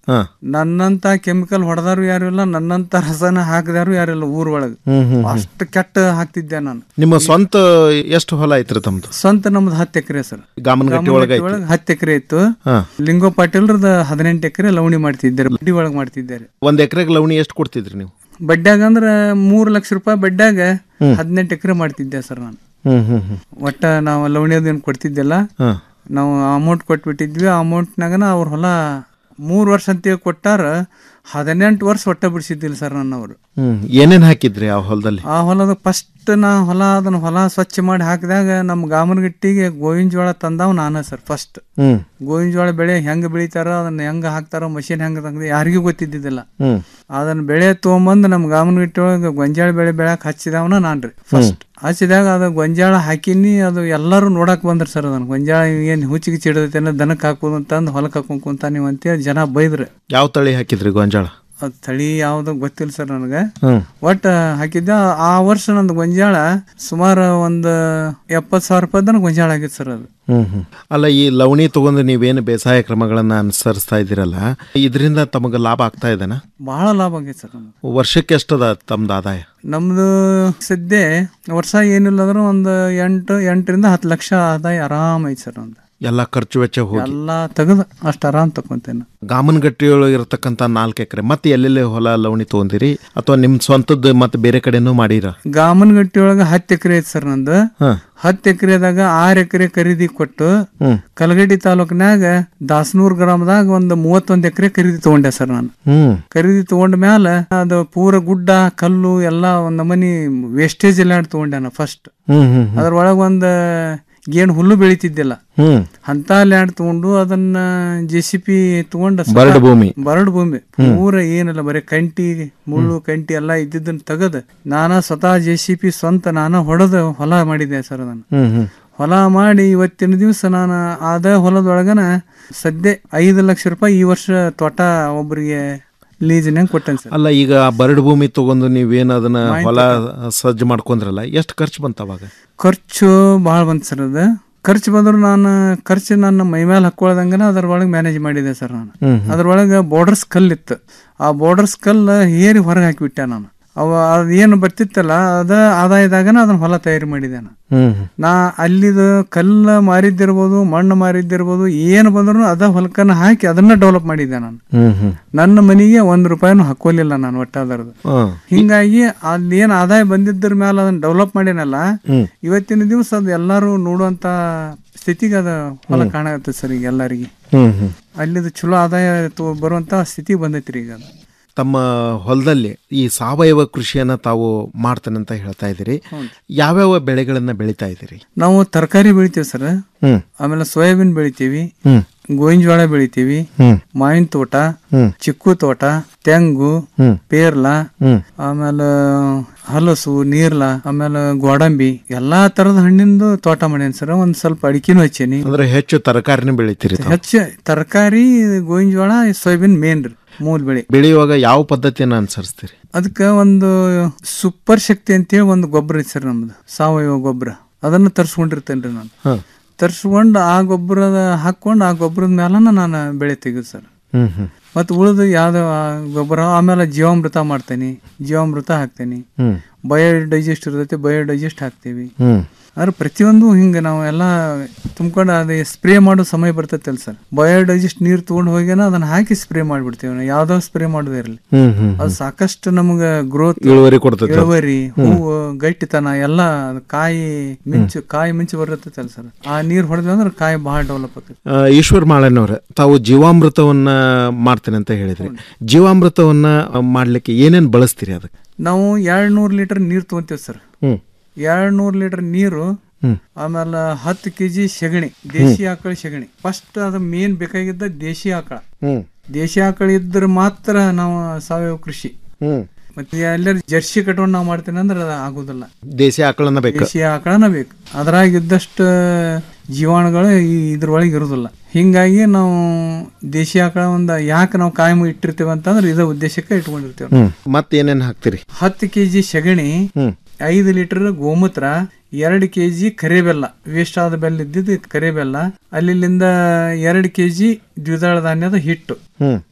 ಹಾ. ನನ್ನಂತ ಕೆಮಿಕಲ್ ಹೊಡೆದಾರು ಯಾರು ಇಲ್ಲ ನನ್ನಂತ ರಸನ ಹಾಕಿದಾರು ಯಾರಿಲ್ಲ ಊರ್ ಒಳಗ ಹ್ಮ್, ಹ್ಮ್, ಹ್ಮ್. ಅಷ್ಟು ಕೆಟ್ಟ ಹಾಕ್ತಿದ್ದೆ ನಾನು ನಿಮ್ಮ ಸ್ವಂತ ಎಷ್ಟು ಹೊಲ ಐತ್ರಿ ತಮ್ದು ಸ್ವಂತ ನಮ್ದು ಹತ್ತು ಎಕರೆ ಸರ್ ಗಾಮನಗಟ್ಟಿ ಒಳಗೆ ಐತಿ? ಒಳಗೆ ಹತ್ತು ಎಕರೆ ಇತ್ತು ಹಾ. ಲಿಂಗೋ ಪಾಟೀಲ್ರದ ಹದಿನೆಂಟು ಎಕರೆ ಲವಣಿ ಮಾಡ್ತಿದ್ದಾರೆ ಬಡ್ಡಿ ಒಳಗೆ ಮಾಡ್ತಿದ್ದಾರೆ ಒಂದ್ ಎಕರೆಗೆ ಲವಣಿ ಎಷ್ಟು ಕೊಡ್ತಿದ್ರಿ ನೀವು ಬಡ್ಡ್ಯಾಗ ಅಂದ್ರ ಮೂರು ಲಕ್ಷ ರೂಪಾಯಿ ಬಡ್ಡ್ಯಾಗ ಹದಿನೆಂಟು ಎಕರೆ ಮಾಡ್ತಿದ್ದೆ ಸರ್ ನಾನು ಹ್ಮ್ ಹ್ಮ್ ಹ್ಮ್ ಒಟ್ಟ ನಾವು ಲವಣಿ ಏನು ಕೊಡ್ತಿದ್ದೆಲ್ಲ ಹಾ. ನಾವು ಅಮೌಂಟ್ ಕೊಟ್ಬಿಟ್ಟಿದ್ವಿ ಆ ಅಮೌಂಟ್ನಾಗನ ಅವ್ರ ಹೊಲ ಮೂರು ವರ್ಷ ಅಂತ ಕೊಟ್ಟಾರ ಹದಿನೆಂಟು ವರ್ಷ ಒಟ್ಟ ಬಿಡಿಸಿದ್ದಿಲ್ಲ ಸರ್ ನನ್ನವರು ಹ್ಮ್ ಏನೇನ್ ಹಾಕಿದ್ರಿ ಆ ಹೊಲದಲ್ಲಿ ಆ ಹೊಲದ ಫಸ್ಟ್ ನಾ ಹೊಲ ಅದನ್ನ ಹೊಲ ಸ್ವಚ್ಛ ಮಾಡಿ ಹಾಕಿದಾಗ ನಮ್ಮ ಗಾಮನಗಟ್ಟಿಗೆ ಗೋವಿನ ಜೋಳ ತಂದಾವ್ ನಾನ ಸರ್ ಫಸ್ಟ್ ಹ್ಮ್ ಗೋವಿನ ಜೋಳ ಬೆಳೆ ಹೆಂಗ್ ಬೆಳಿತಾರ ಅದನ್ನ ಹೆಂಗ್ ಹಾಕ್ತಾರ ಮಷಿನ್ ಹೆಂಗ್ ತಂದ ಯಾರಿಗೂ ಗೊತ್ತಿದ್ದಿದ್ದಿಲ್ಲ ಹ್ಮ್ ಅದನ್ನ ಬೆಳೆ ತೊಗೊಂಬಂದು ನಮ್ಮ ಗಾಮನಗಟ್ಟಿ ಒಳಗೆ ಗೊಂಜಾಳ ಬೆಳೆ ಬೆಳಕ್ ಹಚ್ಚಿದವನ ನಾನ್ರಿ ಫಸ್ಟ್ ಹಚ್ಚಿದಾಗ ಅದು ಗೊಂಜಾಳ ಹಾಕಿನಿ ಅದು ಎಲ್ಲರೂ ನೋಡಕ್ ಬಂದ್ರಿ ಸರ್ ಅದನ್ನ ಗೊಂಜಾಳ ಏನ್ ಹುಚ್ಚಿಗೆ ಚಿಡದೈತೆ ದನಕ್ಕೆ ಹಾಕೋದು ಅಂತಂದು ಹೊಲಕ್ಕೆ ಹಾಕೊಂಡ್ ಕುಂತ ನೀವು ಅಂತೇಳಿ ಜನ ಬೈದ್ರಿ ಯಾವ ತಳಿ ಹಾಕಿದ್ರಿ ಗೊಂಜಾಳ ಅದು ತಳಿ ಯಾವ್ದು ಗೊತ್ತಿಲ್ಲ ಸರ್ ನನಗೆ ಹ್ಮ್ ಒಟ್ಟ ಹಾಕಿದ್ದ ಆ ವರ್ಷ ನಂದು ಗೊಂಜಾಳ ಸುಮಾರು ಒಂದು ಎಪ್ಪತ್ತು ಸಾವಿರ ರೂಪಾಯಿದನ ಗೊಂಜಾಳ ಆಗಿತ್ತು ಸರ್ ಅದು ಹ್ಮ್ ಹ್ಮ್ ಅಲ್ಲ ಈ ಲವಣಿ ತಗೊಂಡು ನೀವೇನು ಬೇಸಾಯ ಕ್ರಮಗಳನ್ನ ಅನುಸರಿಸ್ತಾ ಇದ್ದೀರಲ್ಲ ಇದರಿಂದ ತಮಗೆ ಲಾಭ ಆಗ್ತಾ ಇದೆನಾ ಬಹಳ ಲಾಭ ಆಗೈತೆ ಸರ್ ನಮ್ಗೆ ವರ್ಷಕ್ಕೆ ಎಷ್ಟದ ತಮ್ದು ಆದಾಯ ನಮ್ದು ಸದ್ಯ ವರ್ಷ ಏನಿಲ್ಲ ಅಂದ್ರೆ ಒಂದು ಎಂಟು ಎಂಟರಿಂದ ಹತ್ತು ಲಕ್ಷ ಆದಾಯ ಆರಾಮ್ ಐತಿ ಸರ್ ಒಂದು ಎಲ್ಲ ಖರ್ಚು ವೆಚ್ಚ ಹೋಗಿ ಎಲ್ಲ ತೆಗೆದು ಅಷ್ಟು ಆರಾಮ್ ತಕೊಂತೇನೆ ಗಾಮನಗಟ್ಟಿಯೊಳಗೆ ಇರತಕ್ಕಂತ ನಾಲ್ಕು ಎಕರೆ ಮತ್ತೆ ಎಲ್ಲೆಲ್ಲಿ ಹೊಲ ಲವಣಿ ತಗೊಂಡಿರಿ ಅಥವಾ ನಿಮ್ ಸ್ವಂತದ್ದು ಮತ್ತೆ ಬೇರೆ ಕಡೆನೂ ಮಾಡಿರ ಗಾಮನಗಟ್ಟಿ ಒಳಗೆ ಹತ್ತು ಎಕರೆ ಐತಿ ಸರ್ ನಂದು ಹಾ. ಹತ್ತು ಎಕರೆದಾಗ ಆರು ಎಕರೆ ಖರೀದಿ ಕೊಟ್ಟು ಹ್ಮ್. ಕಲಗಡ್ಡಿ ತಾಲೂಕಿನಾಗ ದಾಸನೂರ್ ಗ್ರಾಮದಾಗ ಒಂದು ಮೂವತ್ತೊಂದು ಎಕರೆ ಖರೀದಿ ತಗೊಂಡೆ ಸರ್ ನಾನು ಹ್ಮ್ ಖರೀದಿ ತಗೊಂಡ ಮ್ಯಾಲ ಅದು ಪೂರ ಗುಡ್ಡ ಕಲ್ಲು ಎಲ್ಲ ಒಂದ್ ನಮನಿ ವೇಸ್ಟೇಜ್ ಎಲ್ಲ ತಗೊಂಡೆ ನಾನು ಫಸ್ಟ್ ಹ್ಮ್ ಹ್ಮ್ ಹ್ಮ್. ಅದ್ರೊಳಗ ಒಂದ್ ಗೇಣು ಹುಲ್ಲು ಬೆಳಿತಿದ್ದಿಲ್ಲ ಹ್ಮ್ ಅಂತ ಲ್ಯಾಂಡ್ ತಗೊಂಡು ಅದನ್ನ ಜೆ ಸಿ ಪಿ ತಗೊಂಡ ಬರಡು ಭೂಮಿ. ಬರಡು ಭೂಮಿ ಹ್ಮ್. ಪೂರ ಏನಿಲ್ಲ ಬರೀ ಕಂಟಿ ಮುಳ್ಳು ಕಂಟಿ ಎಲ್ಲ ಇದ್ದಿದ್ದನ್ನ ತೆಗದ ನಾನ ಸ್ವತಃ ಜೆ ಸಿ ಪಿ ಸ್ವಂತ ನಾನ ಹೊಡೆದು ಹೊಲ ಮಾಡಿದ್ದೆ ಸರ್ ಅದನ್ನ ಹ್ಮ್ ಹ್ಮ್ ಹೊಲ ಮಾಡಿ ಇವತ್ತಿನ ದಿವಸ ನಾನು ಆದ ಹೊಲದೊಳಗನ ಸದ್ಯ ಐದು ಲಕ್ಷ ರೂಪಾಯಿ ಈ ವರ್ಷ ತೋಟ ಒಬ್ಬರಿಗೆ ಲೀಸಿನಾಗ ಕೊಟ್ಟೇನೆ ಸರ್ ಅಲ್ಲ ಈಗ ಆ ಬರಡು ಭೂಮಿ ತಗೊಂಡು ನೀವೇನು ಅದನ್ನ ಮಾಹಿತಿ ಹೊಲ ಸಜ್ಜು ಮಾಡ್ಕೊಂಡ್ರಲ್ಲ ಎಷ್ಟು ಖರ್ಚು ಬಂತ ಅವಾಗ ಖರ್ಚು ಭಾಳ ಬಂತು ಸರ್ ಅದು ಖರ್ಚು ಬಂದ್ರು ನಾನು ಖರ್ಚು ನನ್ನ ಮೈ ಮೇಲೆ ಹಾಕೊಳ್ಳೋದಂಗನ ಅದ್ರೊಳಗೆ ಮ್ಯಾನೇಜ್ ಮಾಡಿದೆ ಸರ್ ನಾನು ಹ್ಮ್ ಹ್ಮ್. ಅದ್ರೊಳಗೆ ಬೋರ್ಡರ್ಸ್ ಕಲ್ ಇತ್ತು ಆ ಬೋರ್ಡರ್ಸ್ ಕಲ್ ಹೇರಿ ಹೊರಗೆ ಹಾಕಿಬಿಟ್ಟೆ ನಾನು ಅವ ಅದು ಏನು ಬರ್ತಿತ್ತಲ್ಲ ಅದ ಆದಾಯದಾಗನ ಅದನ್ನ ಹೊಲ ತಯಾರಿ ಮಾಡಿದೆ ನಾನು ಹ್ಮ್ ಹ್ಮ್. ನಾ ಅಲ್ಲಿದು ಕಲ್ಲ ಮಾರಿದ್ದಿರ್ಬೋದು ಮಣ್ಣು ಮಾರಿದ್ದಿರ್ಬೋದು ಏನು ಬಂದ್ರು ಅದ ಹೊಲಕನ್ನ ಹಾಕಿ ಅದನ್ನ ಡೆವಲಪ್ ಮಾಡಿದ್ದೆ ನಾನು ಹ್ಮ್ ಹ್ಮ್ ನನ್ನ ಮನೆಗೆ ಒಂದ್ ರೂಪಾಯಿನೂ ಹಾಕೋಲಿಲ್ಲ ನಾನು ಒಟ್ಟ ಅದರದ್ದು ಹಾ. ಹಿಂಗಾಗಿ ಅಲ್ಲಿ ಏನ್ ಆದಾಯ ಬಂದಿದ್ರ ಮೇಲೆ ಅದನ್ನ ಡೆವಲಪ್ ಮಾಡಿನಲ್ಲ ಹ್ಮ್. ಇವತ್ತಿನ ದಿವಸ ಅದು ಎಲ್ಲಾರು ನೋಡುವಂತ ಸ್ಥಿತಿಗೆ ಅದ ಹೊಲ ಕಾಣತ್ತೆ ಸರ್ ಈಗ ಎಲ್ಲರಿಗೆ ಹ್ಮ್ ಹ್ಮ್ ಅಲ್ಲಿದು ಚಲೋ ಆದಾಯ ತೊ- ಬರುವಂತ ಸ್ಥಿತಿ ಬಂದೈತ್ರಿ ಈಗ ಅದು ತಮ್ಮ ಹೊಲದಲ್ಲಿ ಈ ಸಾವಯವ ಕೃಷಿಯನ್ನ ತಾವು ಮಾಡ್ತಾನೆ ಅಂತ ಹೇಳ್ತಾ ಇದ್ದೀರಿ ಯಾವ್ಯಾವ ಬೆಳೆಗಳನ್ನ ಬೆಳಿತಾ ಇದ್ದೀರಿ ನಾವು ತರಕಾರಿ ಬೆಳಿತೀವಿ ಸರ್ ಹ್ಮ್ ಆಮೇಲೆ ಸೋಯಾಬೀನ್ ಬೆಳಿತೀವಿ ಹ್ಮ್ ಗೋವಿನ ಜೋಳ ಬೆಳಿತೀವಿ ಹ್ಮ್. ಮಾವಿನ ತೋಟ ಹ್ಮ್. ಚಿಕ್ಕು ತೋಟ ತೆಂಗು ಹ್ಮ್. ಪೇರ್ಲ ಹ್ಮ್. ಆಮೇಲೆ ಹಲಸು ನೀರ್ಲ ಆಮೇಲೆ ಗೋಡಂಬಿ ಎಲ್ಲಾ ತರದ ಹಣ್ಣಿಂದು ತೋಟ ಮಾಡೇನಿ ಸರ್ ಒಂದ್ ಸ್ವಲ್ಪ ಅಡಿಕೆನೂ ಹಚ್ಚೇನಿ ಅಂದ್ರೆ ಹೆಚ್ಚು ತರಕಾರಿನ ಬೆಳಿತೀರಿ ತಾವು. ಹೆಚ್ಚು ತರಕಾರಿ ಗೋವಿನ ಜೋಳ ಸೋಯಾಬೀನ್ ಮೇನ್ ರೀ ಮೂಲ ಬೆಳೆ ಬೆಳೆಯುವಾಗ ಯಾವ ಪದ್ಧತಿಯನ್ನ ಅನುಸರಿಸ್ತೀರಿ ಅದಕ್ಕೆ ಒಂದು ಸೂಪರ್ ಶಕ್ತಿ ಅಂತೇಳಿ ಒಂದು ಗೊಬ್ಬರ ಐತಿ ಸರ್ ನಮ್ದು ಸಾವಯವ ಗೊಬ್ಬರ ಅದನ್ನ ತರ್ಸ್ಕೊಂಡಿರ್ತೇನ್ರಿ ನಾನು ಹ. ತರ್ಸ್ಕೊಂಡು ಆ ಗೊಬ್ಬರದ ಹಾಕೊಂಡು ಆ ಗೊಬ್ಬರದ ಮೇಲನ ನಾನು ಬೆಳೆ ತೆಗೆದು ಸರ್ ಹ್ಮ್ ಹ್ಮ್ ಮತ್ತು ಉಳಿದು ಯಾವ್ದು ಆ ಗೊಬ್ಬರ ಆಮೇಲೆ ಜೀವಾಮೃತ ಮಾಡ್ತೇನೆ ಜೀವಾಮೃತ ಹಾಕ್ತೇನೆ ಹ್ಮ್. ಬಯೋಡೈಜೆಸ್ಟ್ ಇರ್ತೈತೆ ಬಯೋಡೈಜೆಸ್ಟ್ ಹಾಕ್ತೀವಿ ಹ್ಮ್. ಆದ್ರೆ ಪ್ರತಿಯೊಂದು ಹಿಂಗೆ ನಾವು ಎಲ್ಲ ತುಂಬ್ಕೊಂಡು ಅದೇ ಸ್ಪ್ರೇ ಮಾಡೋ ಸಮಯ ಬರ್ತೈತಲ್ಲ ಸರ್ ಬಯೋಡೈಜೆಸ್ಟ್ ನೀರು ತಗೊಂಡು ಹೋಗ್ಯಾನ ಅದನ್ನ ಹಾಕಿ ಸ್ಪ್ರೇ ಮಾಡ್ಬಿಡ್ತೀವಿ ನಾವು ಯಾವ್ದೋ ಸ್ಪ್ರೇ ಮಾಡೋದೇ ಇರಲಿ ಹ್ಮ್ ಹ್ಮ್ ಅದು ಸಾಕಷ್ಟು ನಮ್ಗೆ ಗ್ರೋತ್ ಇಳುವರಿ ಕೊಡ್ತೈತೆ ಅದು. ಇಳುವರಿ ಹ್ಮ್. ಹೂವು ಗಟ್ಟಿತನ ಎಲ್ಲ ಅದು ಕಾಯಿ ಮಿಂಚು ಕಾಯಿ ಮಿಂಚು ಬರ್ತೈತಲ್ಲ ಸರ್ ಆ ನೀರು ಹೊಡೆದ್ವಿ ಅಂದ್ರೆ ಕಾಯಿ ಬಹಳ ಡೆವಲಪ್ ಆಗ್ತೈತಿ ಆ, ಈಶ್ವರ್ ಮಾಳಣ್ಣವ್ರೆ ತಾವು ಜೀವಾಮೃತವನ್ನ ಮಾಡ್ತೇನೆ ಅಂತ ಹೇಳಿದ್ರಿ ಜೀವಾಮೃತವನ್ನ ಮಾಡ್ಲಿಕ್ಕೆ ಏನೇನ್ ಬಳಸ್ತೀರಿ ಅದಕ್ಕೆ ನಾವು ಎರಡ್ ನೂರ್ ಲೀಟರ್ ನೀರು ತಗೊಂತೀವಿ ಸರ್ ಹ್ಮ್ ಎರಡ್ ನೂರ್ ಲೀಟರ್ ನೀರು ಹ್ಮ್. ಆಮೇಲೆ ಹತ್ತು ಕೆಜಿ ಸೆಗಣಿ ದೇಶಿ ಆಕಳ ಸೆಗಣಿ ಫಸ್ಟ್ ಅದು ಮೇನ್ ಬೇಕಾಗಿದ್ದ ದೇಶಿ ಆಕಳ ಹ್ಮ್ ದೇಶಿ ಆಕಳ ಇದ್ರೆ ಮಾತ್ರ ನಾವು ಸಾವಯವ ಕೃಷಿ ಹ್ಮ್ ಮತ್ತೆ ಎಲ್ಲರೂ ಜರ್ಸಿ ಕಟ್ಕೊಂಡು ನಾವು ಮಾಡ್ತೇನೆ ಅಂದ್ರೆ ಅದು ಆಗುದಿಲ್ಲ ದೇಸಿ ಆಕಳನ್ನ ಬೇಕು ದೇಶಿ ಆಕಳನ ಬೇಕು ಅದ್ರಾಗ ಇದ್ದಷ್ಟು ಜೀವಾಣುಗಳು ಈ ಇದ್ರೊಳಗೆ ಇರುದಿಲ್ಲ ಹಿಂಗಾಗಿ ನಾವು ದೇಶಿ ಆಕಳ ಒಂದು ಯಾಕೆ ನಾವು ಕಾಯಂ ಇಟ್ಟಿರ್ತೇವೆ ಅಂತಂದ್ರೆ ಇದೇ ಉದ್ದೇಶಕ್ಕೆ ಇಟ್ಕೊಂಡಿರ್ತೇವೆ ಹ್ಮ್ ಮತ್ತೇನೇನ್ ಹಾಕ್ತಿರಿ ಹತ್ತು ಕೆಜಿ ಸೆಗಣಿ ಹ್ಮ್. ಐದು ಲೀಟರ್ ಗೋಮೂತ್ರ ಎರಡು ಕೆಜಿ ಕರಿಬೆಲ್ಲ ವೇಸ್ಟ್ ಆದ ಬೆಲ್ಲ ಇದ್ದಿದ್ದು ಕರಿಬೆಲ್ಲ ಅಲ್ಲಿಂದ ಎರಡು ಕೆಜಿ ದ್ವಿದಳ ಧಾನ್ಯದ ಹಿಟ್ಟು ಹ್ಮ್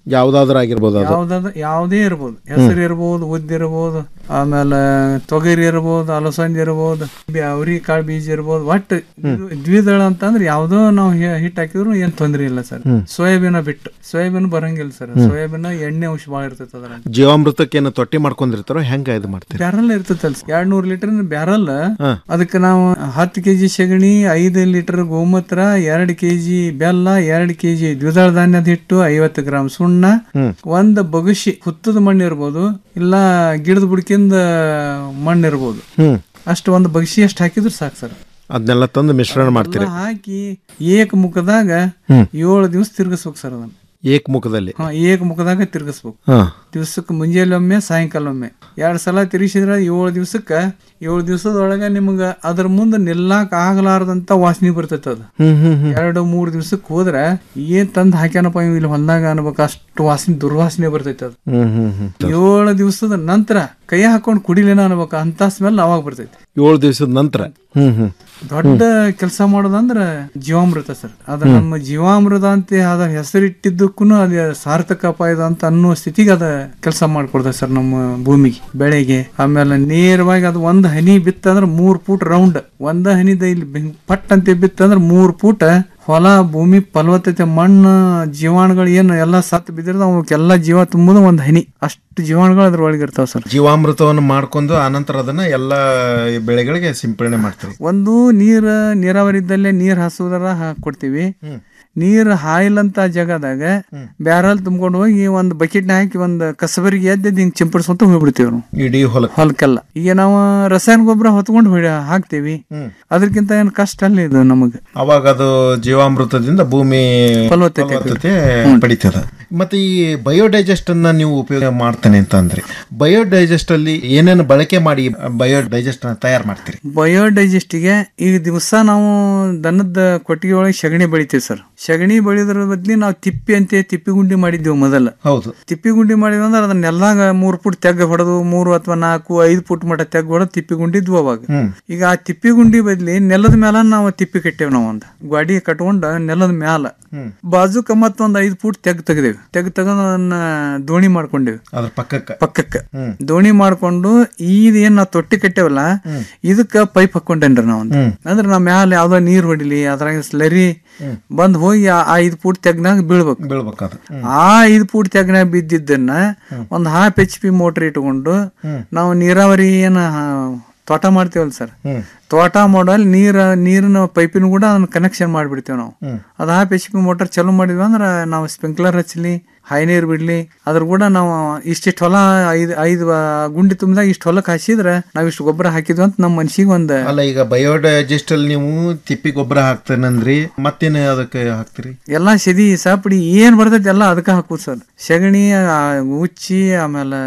ಯಾವ್ದಾದ್ರೂ ಆಗಿರ್ಬೋದು ಅದು ಯಾವ್ದಾದ್ರು ಯಾವುದೇ ಇರ್ಬೋದು ಹೆಸರು ಇರ್ಬೋದು ಉದ್ದ ಇರ್ಬೋದು ಆಮೇಲೆ ತೊಗರಿ ಇರ್ಬೋದು ಅಲಸಂದಿ ಇರ್ಬೋದು ಅವ್ರಿ ಕಾಳು ಬೀಜ ಇರ್ಬೋದು ಒಟ್ಟು ಇದು ದ್ವಿದಳ ಅಂತಂದ್ರೆ ಯಾವ್ದೋ ನಾವು ಹಿಟ್ ಹಾಕಿದ್ರು ಏನ್ ತೊಂದ್ರೆ ಇಲ್ಲ ಸರ್ ಹ್ಮ್. ಸೋಯಾಬೀನ್ ಬಿಟ್ಟು ಸೋಯಾಬೀನ್ ಬರಂಗಿಲ್ಲ ಸರ್ ಸೋಯಾಬೀನ್ ಎಣ್ಣೆ ಅಂಶ ಭಾಳ ಇರ್ತೈತೆ ಅದ್ರ ಜೀವಾಮೃತಕ್ಕೆ ಏನು ತೊಟ್ಟಿ ಮಾಡ್ಕೊಂಡಿರ್ತಾರೋ ಹೆಂಗ ಇದು ಮಾಡ್ತೀರಿ ಬ್ಯಾರಲ್ ಇರ್ತೈತಲ್ ಎರಡ್ ನೂರ್ ಲೀಟರ್ ಬ್ಯಾರಲ್ ಹಾ. ಅದಕ್ಕೆ ನಾವು ಹತ್ತು ಕೆಜಿ ಸಗಣಿ ಐದು ಲೀಟರ್ ಗೋಮೂತ್ರ ಎರಡ್ ಕೆಜಿ ಬೆಲ್ಲ ಎರಡ್ ಕೆಜಿ ದ್ವಿದಳ ಧಾನ್ಯದ ಹಿಟ್ಟು ಐವತ್ತು ಗ್ರಾಮ್ ಸುಣ್ಣ ಹ್ಮ್. ಒಂದ್ ಬಗುಶಿ ಹುತ್ತದ ಮಣ್ಣು ಇರ್ಬೋದು ಇಲ್ಲ ಗಿಡದ ಬುಡಕಿಂದ ಮಣ್ಣು ಇರ್ಬೋದು ಹ್ಮ್ ಅಷ್ಟು ಒಂದು ಬಗ್ಸಿ ಅಷ್ಟು ಹಾಕಿದ್ರು ಸಾಕು ಸರ್ ಅದನ್ನೆಲ್ಲ ತಂದು ಮಿಶ್ರಣ ಮಾಡ್ತೀರಿ ಎಲ್ಲ ಹಾಕಿ ಏಕ ಮುಖದಾಗ ಹ್ಮ್. ಏಳು ದಿವಸ ತಿರ್ಗಿಸ್ಬೇಕು ಸರ್ ಅದನ್ನ ಏಕಮುಖದಲ್ಲಿ ಹಾ ಏಕ ಮುಖದಾಗ ತಿರ್ಗಿಸ್ಬೇಕು ಹಾ ದಿವ್ಸಕ್ಕೆ ಮುಂಜಾನೆ ಒಮ್ಮೆ ಸಾಯಂಕಾಲ ಒಮ್ಮೆ ಎರಡು ಸಲ ತಿರುಗಿಸಿದ್ರೆ ಏಳು ದಿವ್ಸಕ್ಕೆ ಏಳು ದಿವಸದೊಳಗೆ ನಿಮ್ಗೆ ಅದ್ರ ಮುಂದೆ ನಿಲ್ಲಾಕ ಆಗಲಾರದಂತ ವಾಸನೆ ಬರ್ತೈತೆ ಅದು ಹ್ಮ್ ಹ್ಮ್ ಹ್ಮ್ ಎರಡು ಮೂರು ದಿವ್ಸಕ್ಕೆ ಹೋದ್ರೆ ಏನ್ ತಂದು ಹಾಕ್ಯಾನಪ್ಪ ಇವ್ ಇಲ್ಲಿ ಹೊಲ್ದಾಗ ಅನ್ಬೇಕು ಅಷ್ಟು ವಾಸನೆ ದುರ್ವಾಸನೆ ಬರ್ತೈತೆ ಅದು ಹ್ಮ್ ಹ್ಮ್ ಹ್ಮ್ ಏಳು ದಿವಸದ ನಂತರ ಕೈ ಹಾಕೊಂಡು ಕುಡಿಲೇನ ಅನ್ಬೇಕು ಅಂತ ಸ್ಮೆಲ್ ಅವಾಗ ಬರ್ತೈತಿ ಏಳು ದಿವಸದ ನಂತರ ಹ್ಮ್ ಹ್ಮ್ ದೊಡ್ಡ ಕೆಲಸ ಮಾಡೋದಂದ್ರ ಜೀವಾಮೃತ ಸರ್ ಅದ ನಮ್ಮ ಜೀವಾಮೃತ ಅಂತ ಅದ ಹೆಸರಿಟ್ಟಿದ್ದಕ್ಕೂ ಅದ ಸಾರ್ಥಕಪ್ಪ ಇದು ಅಂತ ಅನ್ನೋ ಸ್ಥಿತಿಗೆ ಅದ ಕೆಲಸ ಮಾಡ್ಕೊಡ್ತದೆ ಸರ್ ನಮ್ಮ ಭೂಮಿಗೆ ಬೆಳೆಗೆ ಆಮೇಲೆ ನೇರವಾಗಿ ಅದು ಒಂದ್ ಹನಿ ಬಿತ್ತಂದ್ರ ಮೂರ್ ಫೂಟ್ ರೌಂಡ್ ಒಂದ ಹನಿದ ಇಲ್ಲಿ ಬೆಂಗ್- ಪಟ್ ಅಂತ ಬಿತ್ತಂದ್ರ ಮೂರ್ ಫೂಟ್ ಹೊಲ ಭೂಮಿ ಫಲವತ್ತತೆ ಮಣ್ಣು ಜೀವಾಣುಗಳು ಏನು ಎಲ್ಲ ಸತ್ತು ಬಿದ್ದಿರ್ತಾವ ಅವಕ್ಕೆಲ್ಲ ಜೀವ ತುಂಬುದು ಒಂದ್ ಹನಿ ಅಷ್ಟು ಜೀವಾಣುಗಳು ಅದ್ರೊಳಗೆ ಇರ್ತಾವ ಸರ್ ಜೀವಾಮೃತವನ್ನು ಮಾಡ್ಕೊಂಡು ಆನಂತರ ಅದನ್ನ ಎಲ್ಲ ಬೆಳೆಗಳಿಗೆ ಸಿಂಪಡಣೆ ಮಾಡ್ತೀರಿ ಒಂದು ನೀರ್ ನೀರಾವರಿ ಇದ್ದಲ್ಲೇ ನೀರ್ ಹಾಸುವುದರ ಕೊಡ್ತೀವಿ ನೀರ್ ಹಾಯಿಲ್ಲಂತ ಜಾಗದಾಗ ಬ್ಯಾರಲ್ ತುಂಬ್ಕೊಂಡು ಹೋಗಿ ಒಂದ್ ಬಕೆಟ್ ಹಾಕಿ ಒಂದ್ ಕಸಬರಿಗೆ ಎದ್ದು ಹಿಂಗ್ ಚಿಂಪಡಿಸ್ಕೊಂತ ಹೋಗ್ಬಿಡ್ತೀವಿ ನಾವು ಇಡೀ ಹೊಲ ಹೊಲಕ್ಕೆಲ್ಲ ಈಗ ನಾವು ರಸಾಯನ ಗೊಬ್ಬರ ಹೊತ್ಕೊಂಡು ಹೊಡಿ ಹಾಕ್ತೀವಿ ಅದಕ್ಕಿಂತ ಏನ್ ಕಷ್ಟ ಅಲ್ಲ ಇದು ನಮಗೆ ಅವಾಗ ಅದು ಜೀವಾಮೃತದಿಂದ ಭೂಮಿ ಫಲವತ್ತತೆ ಫಲವತ್ತತೆ ಪಡಿತದ ಮತ್ತೆ ಈ ಬಯೋಡೈಜೆಸ್ಟ್ ಅನ್ನ ನೀವು ಉಪಯೋಗ ಮಾಡ್ತಾನೆ ಅಂತ ಅಂದ್ರೆ ಬಯೋಡೈಜೆಸ್ಟ್ ಅಲ್ಲಿ ಏನೇನು ಬಳಕೆ ಮಾಡಿ ಬಯೋಡೈಜೆಸ್ಟ್ ಅನ್ನ ತಯಾರು ಮಾಡ್ತೀರಿ ಬಯೋಡೈಜೆಸ್ಟಿಗೆ ಈಗ ದಿವಸ ನಾವು ದನದ ಕೊಟ್ಟಿಗೆ ಒಳಗೆ ಸಗಣಿ ಬೆಳಿತೀವಿ ಸರ್ ಸಗಣಿ ಬೆಳೆದ್ರ ಬದ್ಲಿ ನಾವು ತಿಪ್ಪಿ ಅಂತ ತಿಪ್ಪಿ ಗುಂಡಿ ಮಾಡಿದ್ದೀವಿ ಮೊದಲ ಹೌದು ತಿಪ್ಪಿ ಗುಂಡಿ ಮಾಡಿದ್ವಿ ಅಂದ್ರೆ ಅದನ್ನೆಲ್ಲಾಗ ಮೂರ್ ಫುಟ್ ತೆಗ್ಗ ಹೊಡೆದು ಮೂರು ಅಥವಾ ನಾಲ್ಕು ಐದು ಫುಟ್ ಮಟ್ಟ ತೆಗ್ಗ ಹೊಡೆದು ತಿಪ್ಪಿ ಗುಂಡಿ ಇದ್ವು ಅವಾಗ ಹ್ಮ್. ಈಗ ಆ ತಿಪ್ಪಿ ಗುಂಡಿ ಬದ್ಲಿ ನೆಲದ ಮ್ಯಾಲ ನಾವು ತಿಪ್ಪಿ ಕಟ್ಟೇವ್ ನಾವು ಒಂದು ಗಾಡಿ ಕಟ್ಕೊಂಡ ನೆಲದ ಮ್ಯಾಲ ಹ್ಮ್. ಬಾಜುಕ ಮತ್ತೊಂದ್ ಐದ್ ಫೂಟ್ ತೆಗ್ ತೆಗ್ದೇವಿ ತೆಗ್ ತೆಗೆದು ಅದನ್ನ ದೋಣಿ ಮಾಡ್ಕೊಂಡೇವಿ ಅದ್ರ ಪಕ್ಕಕ್ಕ ಪಕ್ಕಕ್ಕ ಹ್ಮ್. ದೋಣಿ ಮಾಡ್ಕೊಂಡು ಈದ್ ಏನ್ ನಾವ್ ತೊಟ್ಟಿ ಕಟ್ಟೇವಲ್ಲ ಇದಕ್ಕ ಪೈಪ್ ಹಾಕೊಂಡೇನ್ರಿ ನಾವ್ ಒಂದು ಹ್ಮ್. ಅಂದ್ರೆ ನಾವ್ ಮ್ಯಾಲ ಯಾವ್ದೋ ನೀರ್ ಹೊಡಿಲಿ ಅದ್ರಾಗ ಸ್ಲರಿ ಬಂದ್ ಹೋಗಿ ಆ ಐದ್ ಫೂಟ್ ತೆಗ್ನಾಗ ಬೀಳ್ಬೇಕು ಬೀಳ್ಬೇಕಾದ ಆ ಐದು ಫೂಟ್ ತೆಗ್ನಾಗ ಬಿದ್ದಿದ್ದನ್ನ ಒಂದ್ ಹಾಫ್ ಎಚ್ ಪಿ ಮೋಟರ್ ಇಟ್ಕೊಂಡು ಹ್ಮ್. ನಾವು ನೀರಾವರಿ ಏನ ಆ, ತೋಟ ಮಾಡ್ತೇವಲ್ಲ ಸರ್ ಹ್ಮ್. ತೋಟ ಮಾಡಲ್ ನೀರ ನೀರಿನ ಪೈಪಿನ ಕೂಡ ಅದನ್ನ ಕನೆಕ್ಷನ್ ಮಾಡಿಬಿಡ್ತೇವೆ ನಾವು ಹ್ಮ್. ಅದು ಹಾಫ್ ಎಚ್ ಪಿ ಮೋಟರ್ ಚಾಲೂ ಮಾಡಿದ್ವಿ ಅಂದ್ರೆ ನಾವು ಸ್ಪ್ರಿಂಕ್ಲರ್ ಹಚ್ಚಲಿ ಹೈ ನೀರ್ ಬಿಡ್ಲಿ ಅದ್ರ ಕೂಡ ನಾವು ಇಷ್ಟಿಷ್ಟು ಹೊಲ ಐದು ಐದು ಆ, ಗುಂಡಿ ತುಂಬಿದಾಗ ಇಷ್ಟು ಹೊಲಕ್ಕೆ ಹಾಸಿದ್ರೆ ನಾವ್ ಇಷ್ಟು ಗೊಬ್ಬರ ಹಾಕಿದ್ವಿ ಅಂತ ನಮ್ಮ ಮನ್ಸಿಗೆ ಒಂದ್ ಅಲ್ಲ ಈಗ ಬಯೋಡೈಜೆಸ್ಟ್ ಅಲ್ಲಿ ನೀವು ತಿಪ್ಪಿ ಗೊಬ್ಬರ ಹಾಕ್ತೇನಂದ್ರಿ ಮತ್ತೇನು ಅದಕ್ಕೆ ಹಾಕ್ತೀರಿ ಎಲ್ಲಾ ಸದಿ ಸಾಪಡಿ ಏನ್ ಬರ್ತೈತಿ ಎಲ್ಲ ಅದಕ್ಕೆ ಹಾಕುದು ಸರ್ ಸಗಣಿ ಆ, ಉಚ್ಚಿ ಆಮೇಲೆ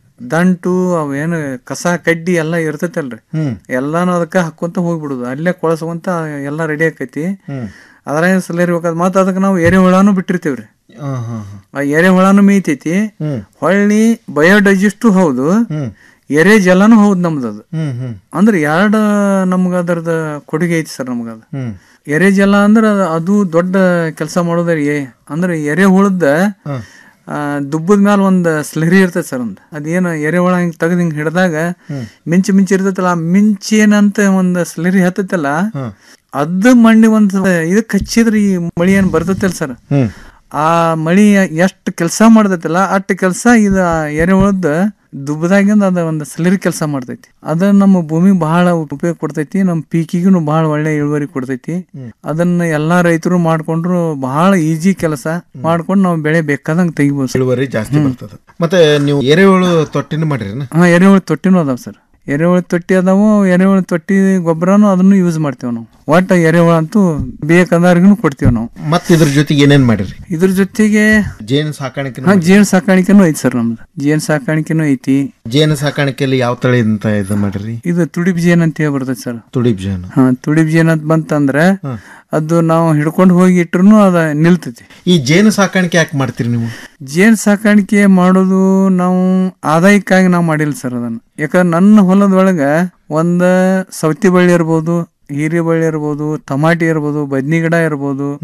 ದಂಟು ಅವೇನು ಕಸ ಕಡ್ಡಿ ಎಲ್ಲ ಇರ್ತೈತಲ್ರಿ ಹ್ಮ್. ಎಲ್ಲಾನು ಅದಕ್ಕೆ ಹಾಕೊಂತ ಹೋಗ್ಬಿಡುದು ಅಲ್ಲೇ ಕೊಳಸುವಂತ ಎಲ್ಲ ರೆಡಿ ಆಕೈತಿ ಹ್ಮ್. ಅದ್ರಾಗ ಸಲೇರ್ಬೇಕಾದ್ ಮತ್ತೆ ಅದಕ್ಕೆ ನಾವು ಎರೆಹುಳಾನು ಬಿಟ್ಟಿರ್ತೀವ್ರಿ ಹಾ, ಹಾ, ಹಾ. ಆ ಎರೆಹುಳಾನು ಮೇಯ್ತೈತಿ ಹ್ಮ್. ಹೊಳ್ಳಿ ಬಯೋಡೈಜೆಸ್ಟು ಹೌದು ಹ್ಮ್. ಎರೆ ಜಲನು ಹೌದು ನಮ್ದು ಅದು ಹ್ಮ್ ಹ್ಮ್ ಅಂದ್ರೆ ಎರಡು ನಮ್ಗ ಅದರದ ಕೊಡುಗೆ ಐತಿ ಸರ್ ನಮ್ಗದ ಹ್ಮ್ ಎರೆ ಜಲ ಅಂದ್ರೆ ಅದು ದೊಡ್ಡ ಕೆಲಸ ಮಾಡೋದ್ರಿ ಏ- ಅಂದ್ರೆ ಎರೆ ಹುಳದ ದುಬ್ಬದ ಮ್ಯಾಲ ಒಂದ್ ಸ್ಲರಿ ಇರ್ತೈತೆ ಸರ್ ಒಂದ್ ಅದೇನು ಎರೆಹುಳ ಹಿಂಗ್ ತೆಗೆದು ಹಿಂಗ್ ಹಿಡ್ದಾಗ ಮಿಂಚು ಮಿಂಚು ಇರ್ತೈತಲ್ಲ ಆ ಮಿಂಚೇನಂತ ಒಂದ್ ಸ್ಲರಿ ಹತ್ತೈತಲ್ಲ ಅದ್ ಮಣ್ಣಿ ಒಂದ್ ಇದಕ್ ಹಚ್ಚಿದ್ರ ಈ ಮಳಿ ಏನ್ ಬರ್ತೈತಲ್ಲ ಸರ್ ಹ್ಮ್ ಆ ಮಳಿ ಎಷ್ಟು ಕೆಲಸ ಮಾಡ್ತೈತಲ್ಲ ಅಷ್ಟು ಕೆಲಸ ಇದ ಎರೆಹುಳದ ದುಬ್ಬದಾಗಿಂದ ಅದ ಒಂದು ಸ್ಲರಿ ಕೆಲಸ ಮಾಡ್ತೈತಿ ಅದ ನಮ್ಮ ಭೂಮಿಗೆ ಬಹಳ ಉಪಯೋಗ ಕೊಡ್ತೈತಿ ನಮ್ಮ ಪೀಕಿಗೂ ಬಹಳ ಒಳ್ಳೆ ಇಳುವರಿ ಕೊಡ್ತೈತಿ ಅದನ್ನ ಎಲ್ಲಾ ರೈತರು ಮಾಡ್ಕೊಂಡ್ರು ಬಹಳ ಈಜಿ ಕೆಲಸ ಮಾಡ್ಕೊಂಡು ನಾವು ಬೆಳೆ ಬೇಕಾದಂಗ ತೆಗಿಬೋದು ಸರ್. ಇಳುವರಿ ಜಾಸ್ತಿ ಬರ್ತದ ಮತ್ತೆ ನೀವು ಎರೆಹುಳು ತೊಟ್ಟಿನ ಮಾಡಿರಿ ಹಾ ಎರೆಹುಳು ತೊಟ್ಟಿನೂ ಅದಾವ ಸರ್ ಎರೆಹುಳು ತೊಟ್ಟಿ ಅದಾವು ಎರೆಹುಳು ತೊಟ್ಟಿ ಗೊಬ್ಬರನು ಅದನ್ನು ಯೂಸ್ ಮಾಡ್ತೇವೆ ನಾವು ಒಟ್ಟ ಎರೆಹುಳ ಅಂತೂ ಬೇಕಂದವ್ರಿಗೂ ಕೊಡ್ತೀವಿ ನಾವು ಮತ್ತೆ ಇದ್ರ ಜೊತೆಗೆ ಏನೇನ್ ಮಾಡಿರಿ ಇದ್ರ ಜೊತೆಗೆ ಜೇನು ಸಾಕಾಣಿಕೆ ಹಾ ಜೇನು ಸಾಕಾಣಿಕೆನೂ ಐತಿ ಸರ್ ನಮ್ದು ಜೇನು ಸಾಕಾಣಿಕೆನೂ ಐತಿ ಜೇನು ಸಾಕಾಣಿಕೆಯಲ್ಲಿ ಯಾವ ತಳಿ ಅಂತ ಇದು ಮಾಡಿರಿ ಇದು ತುಡಿಪ್ ಜೇನ್ ಅಂತ ಹೇಳಿ ಬರ್ತೈತಿ ಸರ್ ತುಡಿಪ್ ಜೇನು ಹಾ ತುಡಿಪ್ ಜೇನ್ ಅಂತ ಬಂತಂದ್ರೆ ಅದು ನಾವು ಹಿಡ್ಕೊಂಡು ಹೋಗಿ ಇಟ್ರು ಅದ ನಿಲ್ತೈತಿ ಈ ಜೇನು ಸಾಕಾಣಿಕೆ ಯಾಕೆ ಮಾಡ್ತೀರಿ ನೀವು ಜೇನ್ ಸಾಕಾಣಿಕೆ ಮಾಡೋದು ನಾವು ಆದಾಯಕ್ಕಾಗಿ ನಾವು ಮಾಡಿಲ್ಲ ಸರ್ ಅದನ್ನ ಯಾಕಂದ್ರೆ ನನ್ನ ಹೊಲದೊಳಗ ಒಂದ ಸೌತಿ ಬಳ್ಳಿ ಇರ್ಬೋದು ಹೀರೆ ಬಳ್ಳಿ ಇರ್ಬೋದು ಟಮಾಟಿ ಇರ್ಬೋದು ಬದ್ನಿ ಗಿಡ ಇರ್ಬೋದು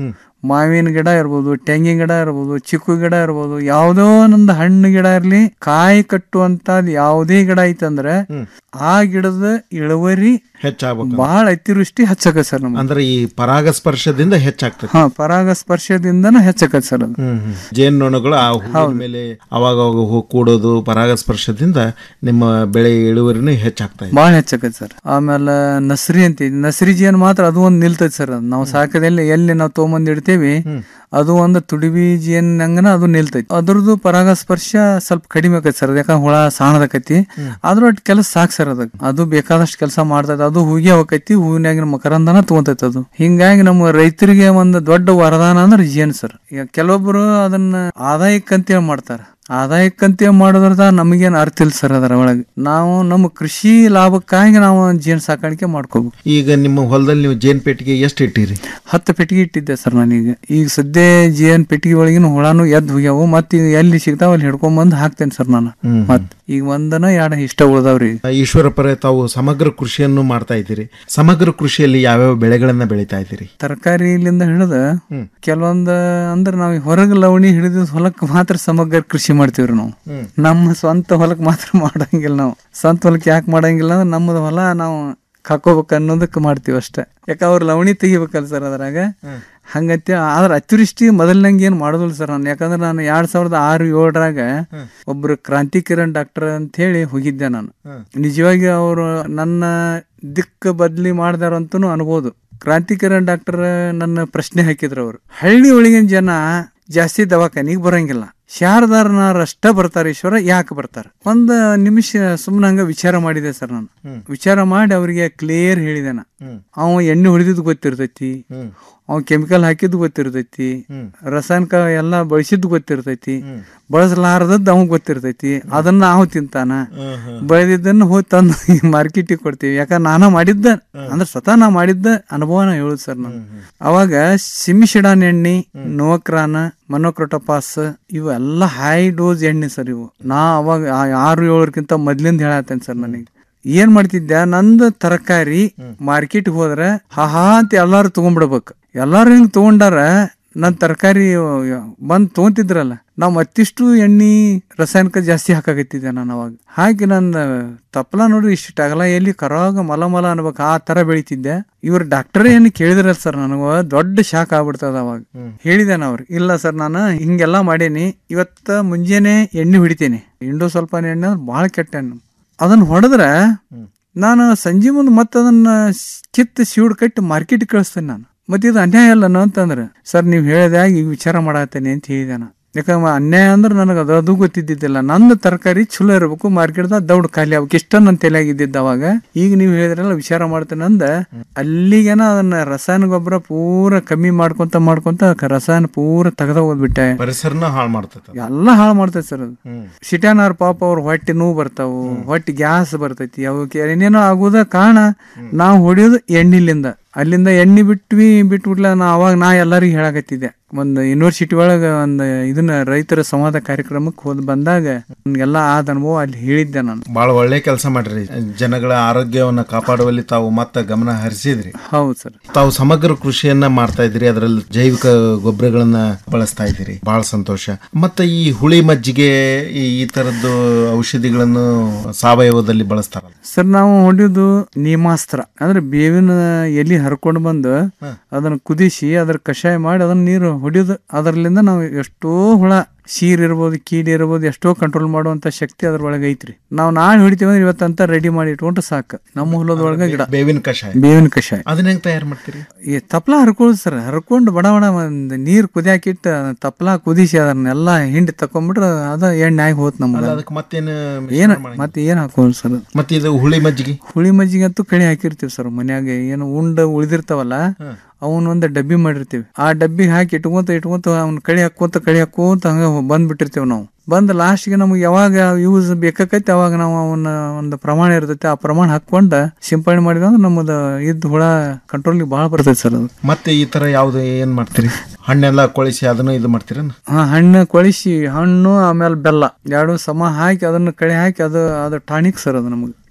ಮಾವಿನ ಗಿಡ ಇರ್ಬೋದು ತೆಂಗಿನ ಗಿಡ ಇರ್ಬೋದು ಚಿಕ್ಕು ಗಿಡ ಇರ್ಬೋದು ಯಾವುದೋ ಒಂದು ಹಣ್ಣು ಗಿಡ ಇರ್ಲಿ ಕಾಯಿ ಕಟ್ಟುವಂತದ್ ಯಾವುದೇ ಗಿಡ ಐತಂದ್ರೆ ಆ ಗಿಡದ ಇಳುವರಿ ಹೆಚ್ಚಾಗ್ಬೇಕು ಬಹಳ ಅತಿವೃಷ್ಟಿ ಹೆಚ್ಚಾಕ ಸರ್ ನಮ್ಗೆ ಅಂದ್ರೆ ಈ ಪರಾಗಸ್ಪರ್ಶದಿಂದ ಹೆಚ್ಚಾಗ್ತದೆ ಹಾ ಪರಾಗ ಸ್ಪರ್ಶದಿಂದನೂ ಹೆಚ್ಚಾಕತ್ ಸರ್ ಅದು ಹ್ಮ್ ಹ್ಮ್. ಜೇನ್ನೊಣಗಳು ಆ ಹೂವಿನ ಮೇಲೆ ಅವಾಗ ಅವಾಗ ಹೂ ಕೂಡೋದು ಪರಾಗಸ್ಪರ್ಶದಿಂದ ನಿಮ್ಮ ಬೆಳೆ ಇಳುವರಿನೂ ಹೆಚ್ಚಾಗ್ತಾ ಇದೆ ಭಾಳ ಹೆಚ್ಚಾಕತ್ ಸರ್ ಆಮೇಲೆ ನಸ್ರಿ ಅಂತ ನಸ್ರಿ ಜೇನ್ ಮಾತ್ರ ಅದು ಒಂದು ನಿಲ್ತೈತಿ ಸರ್ ಅದು ನಾವು ಸಾಕದಲ್ಲಿ ಎಲ್ಲಿ ನಾವು ತೊಗೊಂಬಂದ್ ಇಡ್ತೇವಿ ಅದು ಒಂದು ತುಡಿಬಿ ಜೇನ್ ಹಂಗನ ಅದು ನಿಲ್ತೈತಿ ಅದ್ರದ್ದು ಪರಾಗಸ್ಪರ್ಶ ಸ್ವಲ್ಪ ಕಡಿಮೆ ಆಕೈತಿ ಸರ್ ಯಾಕಂದ್ರೆ ಹುಳ ಸಾಣದಕೈತಿ ಆದ್ರೂ ಅಟ್ ಕೆಲಸ ಸಾಕ್ ಸರ್ ಅದಕ್ಕೆ ಅದು ಬೇಕಾದಷ್ಟು ಕೆಲಸ ಮಾಡ್ತೈತಿ ಅದು ಹೂಗೆ ಹೋಗೈತಿ ಹೂವಿನಾಗಿನ ಮಕರಂದನ ತಗೊಂತೈತಿ ಅದು ಹಿಂಗಾಗಿ ನಮ್ಮ ರೈತರಿಗೆ ಒಂದು ದೊಡ್ಡ ವರದಾನ ಅಂದ್ರೆ ಜೇನ್ ಸರ್ ಈಗ ಕೆಲವೊಬ್ರು ಅದನ್ನ ಆದಾಯಕ್ಕಂತೇಳಿ ಮಾಡ್ತಾರ ಆದಾಯಕ್ಕಂತೇಳಿ ಮಾಡೋದ್ರದ ನಮಗೇನು ಅರ್ಥ ಇಲ್ಲ ಸರ್ ಅದರ ಒಳಗೆ ನಾವು ನಮ್ಮ ಕೃಷಿ ಲಾಭಕ್ಕಾಗಿ ನಾವು ಜೇನ್ ಸಾಕಾಣಿಕೆ ಮಾಡ್ಕೋಬೇಕು ಈಗ ನಿಮ್ಮ ಹೊಲದಲ್ಲಿ ನೀವು ಜೇನ್ ಪೆಟ್ಟಿಗೆ ಎಷ್ಟು ಇಟ್ಟಿರಿ ಹತ್ತು ಪೆಟ್ಟಿಗೆ ಇಟ್ಟಿದ್ದೆ ಸರ್ ನಾನೀಗ ಈಗ ಸದ್ಯ ಜೇನ್ ಪೆಟ್ಟಿಗೆ ಒಳಗಿನ ಹುಳಾನು ಎದ್ದು ಹೋಗ್ಯಾವು ಮತ್ತೆ ಈಗ ಎಲ್ಲಿ ಸಿಗ್ತಾವ ಅಲ್ಲಿ ಹಿಡ್ಕೊಂಬಂದು ಹಾಕ್ತೇನೆ ಸರ್ ನಾನು ಹ್ಮ್. ಮತ್ ಈಗ ಒಂದನ ಎರಡು ಇಷ್ಟ ಉಳ್ದಾವ್ರಿ ಈಶ್ವರಪರ ತಾವು ಸಮಗ್ರ ಕೃಷಿಯನ್ನು ಮಾಡ್ತಾ ಇದ್ದೀರಿ ಸಮಗ್ರ ಕೃಷಿಯಲ್ಲಿ ಯಾವ್ಯಾವ ಬೆಳೆಗಳನ್ನ ಬೆಳೀತಾ ಇದ್ದೀರಿ ತರಕಾರಿಲಿಂದ ಹಿಡಿದ ಕೆಲವೊಂದು ಅಂದ್ರೆ ನಾವು ಹೊರಗೆ ಲವಣಿ ಹಿಡಿದ ಹೊಲಕ್ಕೆ ಮಾತ್ರ ಸಮಗ್ರ ಕೃಷಿ ಮಾಡ್ತೀವ್ರಿ ನಾವು ಹ್ಮ್. ನಮ್ಮ ಸ್ವಂತ ಹೊಲಕ್ಕೆ ಮಾತ್ರ ಮಾಡಂಗಿಲ್ಲ ನಾವು ಸ್ವಂತ ಹೊಲಕ್ಕೆ ಯಾಕೆ ಮಾಡಂಗಿಲ್ಲ ಅಂದ್ರೆ ನಮ್ಮದು ಹೊಲ ನಾವು ಕಾಕೋಬೇಕು ಅನ್ನೋದಕ್ಕೆ ಮಾಡ್ತೀವಿ ಅಷ್ಟೇ ಯಾಕೆ ಅವ್ರು ಲವಣಿ ತೆಗಿಬೇಕಲ್ಲ ಸರ್ ಅದ್ರಾಗ ಹಂಗಂತ ಆದ್ರೆ ಅತಿವೃಷ್ಟಿ ಮೊದಲಿನಂಗೆ ಏನು ಮಾಡೋದಿಲ್ಲ ಸರ್ ನಾನು ಯಾಕಂದ್ರೆ ನಾನು ಎರಡ್ ಸಾವಿರದ ಆರು ಏಳರಾಗ ಒಬ್ರು ಕ್ರಾಂತಿ ಕಿರಣ್ ಡಾಕ್ಟರ್ ಅಂತ ಹೇಳಿ ಹೋಗಿದ್ದೆ ನಾನು ನಿಜವಾಗಿ ಅವರು ನನ್ನ ದಿಕ್ಕು ಬದ್ಲಿ ಮಾಡ್ದಾರಂತೂ ಅನ್ಬೋದು ಕ್ರಾಂತಿ ಕಿರಣ್ ಡಾಕ್ಟರ್ ನನ್ನ ಪ್ರಶ್ನೆ ಹಾಕಿದ್ರು ಅವರು ಹಳ್ಳಿ ಒಳಗಿನ ಜನ ಜಾಸ್ತಿ ದವಾಖಾನಿಗೆ ಬರಂಗಿಲ್ಲ ಶಾರದಾರನಾರ ಅಷ್ಟ ಬರ್ತಾರೆ ಈಶ್ವರ ಯಾಕೆ ಬರ್ತಾರೆ ಒಂದ್ ನಿಮಿಷ ಸುಮ್ಮನೆ ಹಂಗ ವಿಚಾರ ಮಾಡಿದೆ ಸರ್ ನಾನು ವಿಚಾರ ಮಾಡಿ ಅವರಿಗೆ ಕ್ಲಿಯರ್ ಹೇಳಿದೆ ನಾ ಅವ ಎಣ್ಣೆ ಹೊಡೆದಿದ್ದು ಗೊತ್ತಿರ್ತೈತಿ ಅವ್ ಕೆಮಿಕಲ್ ಹಾಕಿದ್ದು ಗೊತ್ತಿರ್ತೈತಿ ರಾಸಾಯನಿಕ ಎಲ್ಲ ಬಳಸಿದ್ದು ಗೊತ್ತಿರ್ತೈತಿ ಬಳಸಲಾರದದ್ದು ಅವ್ ಗೊತ್ತಿರ್ತೈತಿ ಅದನ್ನ ನಾವು ತಿಂತಾನ ಬೆಳೆದಿದ್ದನ್ನ ಹೋಗಿ ತಂದು ಮಾರ್ಕೆಟಿಗೆ ಕೊಡ್ತೀವಿ ಯಾಕಂದ್ರೆ ನಾನ ಮಾಡಿದ್ದ ಅಂದ್ರೆ ಸ್ವತಃ ನಾ ಮಾಡಿದ್ದ ಅನುಭವನ ಹೇಳುದು ಸರ್ ನಾನು ಅವಾಗ ಸಿಮಿಶಿಡಾನ್ ಎಣ್ಣೆ ನೋಕ್ರಾನ ಮನೋಕ್ರೋಟೋಪಾಸ್ ಇವೆಲ್ಲ ಹೈ ಡೋಸ್ ಎಣ್ಣೆ ಸರ್ ಇವು ನಾ ಅವಾಗ ಆ- ಆರು ಏಳರ್ಕಿಂತ ಮೊದ್ಲಿಂದ ಹೇಳತ್ತೇನೆ ಸರ್ ನನಗೆ ಏನ್ ಮಾಡ್ತಿದ್ದೆ ನಂದು ತರಕಾರಿ ಮಾರ್ಕೆಟ್ ಹೋದ್ರೆ ಹಾ ಅಂತ ಎಲ್ಲಾರು ತಗೊಂಡ್ಬಿಡ್ಬೇಕು ಎಲ್ಲಾರು ಹಿಂಗ್ ತಗೊಂಡಾರ ನನ್ ತರಕಾರಿ ಬಂದ್ ತಗೊಂತಿದ್ರಲ್ಲ ನಾವ್ ಮತ್ತಿಷ್ಟು ಎಣ್ಣಿ ರಾಸಾಯನಿಕ ಜಾಸ್ತಿ ಹಾಕಾಕತ್ತಿದ್ದೆ ನಾನು ಅವಾಗ ಹಾಕಿ ನನ್ನ ತಪ್ಪಲ ನೋಡಿ ಇಷ್ಟು ಅಗಲ ಎಲ್ಲಿ ಕರಾಗ ಮಲ ಮಲ ಅನ್ಬೇಕು ಆ ತರ ಬೆಳಿತಿದ್ದೆ ಇವ್ರ ಡಾಕ್ಟರ್ ಏನು ಕೇಳಿದ್ರಲ್ಲ ಸರ್ ನನಗ ದೊಡ್ಡ ಶಾಕ್ ಆಗ್ಬಿಡ್ತದ ಅವಾಗ ಹೇಳಿದೆ ನಾ ಅವ್ರಿಗೆ ಇಲ್ಲ ಸರ್ ನಾನು ಹಿಂಗೆಲ್ಲಾ ಮಾಡೇನಿ ಇವತ್ತ ಮುಂಜಾನೆ ಎಣ್ಣೆ ಹೊಡಿತೇನೆ ಇಂಡೋ ಸ್ವಲ್ಪ ಎಣ್ಣೆ ಭಾಳ ಕೆಟ್ಟ ಎಣ್ಣೆ ಅದನ್ನ ಹೊಡೆದ್ರೆ ನಾನು ಸಂಜೆ ಮುಂದೆ ಮತ್ತೆ ಅದನ್ನ ಕಿತ್ತು ಸಿವುಡ್ ಕಟ್ಟಿ ಮಾರ್ಕೆಟ್ ಕಳಿಸ್ತೇನೆ ನಾನು ಮತ್ತೆ ಇದು ಅನ್ಯಾಯ ಅಲ್ಲನೋ ಅಂತಂದ್ರೆ ಸರ್ ನೀವು ಹೇಳಿದಾಗ ಈಗ ವಿಚಾರ ಮಾಡತ್ತೇನೆ ಅಂತ ಹೇಳಿದೆ ನಾನು ಯಾಕಂದ್ರೆ ಅನ್ಯಾಯ ಅಂದ್ರೆ ನನಗೆ ಅದು ಅದು ಗೊತ್ತಿದ್ದಿದ್ದಿಲ್ಲ ನಂದು ತರಕಾರಿ ಚಲೋ ಇರಬೇಕು ಮಾರ್ಕೆಟ್ದಾಗ ದೌಡ್ ಖಾಲಿ ಆಗ್ಬೇಕು ಇಷ್ಟ ನನ್ನ ತಲೆಯಾಗಿದ್ದಿದ್ದ ಅವಾಗ ಈಗ ನೀವು ಹೇಳಿದ್ರಲ್ಲ ವಿಚಾರ ಮಾಡ್ತೇನೆ ಅಂದ ಅಲ್ಲಿಗೇನ ಅದನ್ನ ರಸಾಯನ ಗೊಬ್ಬರ ಪೂರ ಕಮ್ಮಿ ಮಾಡ್ಕೊಂತ ಮಾಡ್ಕೊಂತ ಕ- ರಸಾಯನ ಪೂರ ತೆಗೆದ ಹೋಗ್ಬಿಟ್ಟೆ ಪರಿಸರನ ಹಾಳು ಮಾಡ್ತೈತೆ ಎಲ್ಲ ಹಾಳು ಮಾಡ್ತೈತೆ ಸರ್ ಅದು ಸಿಟ್ಯಾನಾರ್ ಪಾಪ ಅವ್ರ ಹೊಟ್ಟೆ ನೋವು ಬರ್ತಾವು ಹೊಟ್ಟೆ ಗ್ಯಾಸ್ ಬರ್ತೈತಿ ಅವಕ್ಕೆ ಏನೇನೋ ಆಗುದ ಕಾರಣ ನಾವು ಹೊಡಿಯೋದು ಎಣ್ಣಿಲಿಂದ ಅಲ್ಲಿಂದ ಎಣ್ಣೆ ಬಿಟ್ವಿ ಬಿಟ್ಬಿಟ್ಲ ನಾ ಅವಾಗ ನಾ ಎಲ್ಲರಿಗೂ ಹೇಳಕತ್ತಿದ್ದೆ ಒಂದು ಯೂನಿವರ್ಸಿಟಿ ಒಳಗ ಒಂದು ಇದನ್ನ ರೈತರ ಸಂವಾದ ಕಾರ್ಯಕ್ರಮಕ್ಕೆ ಹೋದ್ ಬಂದಾಗ ಎಲ್ಲ ಆದ ಅನುಭವ ಅಲ್ಲಿ ಹೇಳಿದ್ದೆ ನಾನು ಬಹಳ ಒಳ್ಳೆ ಕೆಲಸ ಮಾಡ್ರಿ ಜನಗಳ ಆರೋಗ್ಯವನ್ನ ಕಾಪಾಡುವಲ್ಲಿ ತಾವು ಮತ್ತೆ ಗಮನ ಹರಿಸಿದ್ರಿ ಹೌದು ಸರ್ ತಾವು ಸಮಗ್ರ ಕೃಷಿಯನ್ನ ಮಾಡ್ತಾ ಇದ್ದೀರಿ ಅದರಲ್ಲಿ ಜೈವಿಕ ಗೊಬ್ಬರಗಳನ್ನ ಬಳಸ್ತಾ ಇದ್ದೀರಿ ಬಹಳ ಸಂತೋಷ ಮತ್ತೆ ಈ ಹುಳಿ ಮಜ್ಜಿಗೆ ಈ ಈ ತರದ್ದು ಔಷಧಿಗಳನ್ನು ಸಾವಯವದಲ್ಲಿ ಬಳಸ್ತಾರಲ್ಲ ಸರ್ ನಾವು ಹೊಡಿಯೋದು ನೀಮಾಸ್ತ್ರ ಅಂದ್ರೆ ಬೇವಿನ ಎಲಿ ಹರ್ಕೊಂಡು ಬಂದು ಅದನ್ನ ಕುದಿಸಿ ಅದ್ರ ಕಷಾಯ ಮಾಡಿ ಅದನ್ನ ನೀರು ಹೊಡಿಯೋದು ಅದರಲ್ಲಿಂದ ನಾವು ಎಷ್ಟೋ ಹುಳ ಶೀರ್ ಇರ್ಬೋದು ಕೀಡಿ ಇರ್ಬೋದು ಎಷ್ಟೋ ಕಂಟ್ರೋಲ್ ಮಾಡುವಂತ ಶಕ್ತಿ ಅದ್ರೊಳಗೆ ಐತ್ರಿ ನಾವು ನಾಳೆ ಹೊಡಿತೀವಿ ಅಂದ್ರೆ ಇವತ್ತಂತ ರೆಡಿ ಮಾಡಿ ಇಟ್ಕೊಂಡ್ರೆ ಸಾಕು ನಮ್ಮ ಹೊಲದೊಳಗೆ ಗಿಡ ಬೇವಿನ ಕಷಾಯ ಬೇವಿನ ಕಷಾಯ ಅದನ್ನ ಹೆಂಗ್ ತಯಾರು ಮಾಡ್ತೀರಿ ಈ ತಪ್ಲ ಹರ್ಕೊಳ್ಳೋದು ಸರ್ ಹರ್ಕೊಂಡು ಬಡ ಬಡ ಒಂದು ನೀರು ಕುದಿಯಾಕಿಟ್ಟು ತಪ್ಲ ಕುದಿಸಿ ಅದನ್ನೆಲ್ಲ ಹಿಂಡಿ ತಕೊಂಡ್ಬಿಟ್ರೆ ಅದ ಎಣ್ಣೆ ಆಗಿ ಹೋತ್ ಅಲ್ಲ ನಮ್ಗೆ ಅದಕ್ಕೆ ಮತ್ತೇನು ಏನ ಮತ್ತೆ ಏನ್ ಹಾಕೋದು ಸರ್ ಮತ್ತೆ ಇದು ಹುಳಿ ಮಜ್ಜಿಗೆ ಹುಳಿ ಮಜ್ಜಿಗೆ ಅಂತೂ ಕಳಿ ಹಾಕಿರ್ತೀವಿ ಸರ್ ಮನ್ಯಾಗ ಏನು ಉಂಡ ಉಳಿದಿರ್ತಾವಲ್ಲ ಅವನ್ ಒಂದು ಡಬ್ಬಿ ಮಾಡಿರ್ತೀವಿ ಆ ಡಬ್ಬಿ ಹಾಕಿ ಇಟ್ಕೊಂತ ಇಟ್ಕೊಂತ ಅವ್ನ ಕಳಿ ಹಾಕೋತ ಕಳಿ ಹಾಕೋತ ಹಂಗ ಬಂದ್ಬಿಟ್ಟಿರ್ತೀವಿ ನಾವು ಬಂದ್ ಲಾಸ್ಟ್ಗೆ ನಮ್ಗೆ ಯಾವಾಗ ಯೂಸ್ ಬೇಕಾಕೈತಿ ಅವಾಗ ನಾವು ಅವನ್ನ ಒಂದು ಪ್ರಮಾಣ ಇರ್ತೈತಿ ಆ ಪ್ರಮಾಣ ಹಾಕೊಂಡ ಸಿಂಪಡಣೆ ಮಾಡಿದ್ರೆ ನಮ್ಮದ ಇದ್ದ ಹುಳ ಕಂಟ್ರೋಲ್ಗೆ ಭಾಳ ಬರ್ತೈತಿ ಸರ್ ಅದು ಮತ್ತೆ ಈ ತರ ಯಾವ್ದು ಏನ್ ಮಾಡ್ತೀರಿ ಹಣ್ಣೆಲ್ಲ ಕೊಳಿಸಿ ಅದನ್ನು ಇದು ಮಾಡ್ತೀರ ಹಾ ಹಣ್ಣು ಕೊಳಿಸಿ ಹಣ್ಣು ಆಮೇಲೆ ಬೆಲ್ಲ ಎರಡು ಸಮ ಹಾಕಿ ಅದನ್ನ ಕಳೆ ಹಾಕಿ ಅದು ಅದು ಟಾನಿಕ್ ಸರ್ ಅದು ನಮಗೆ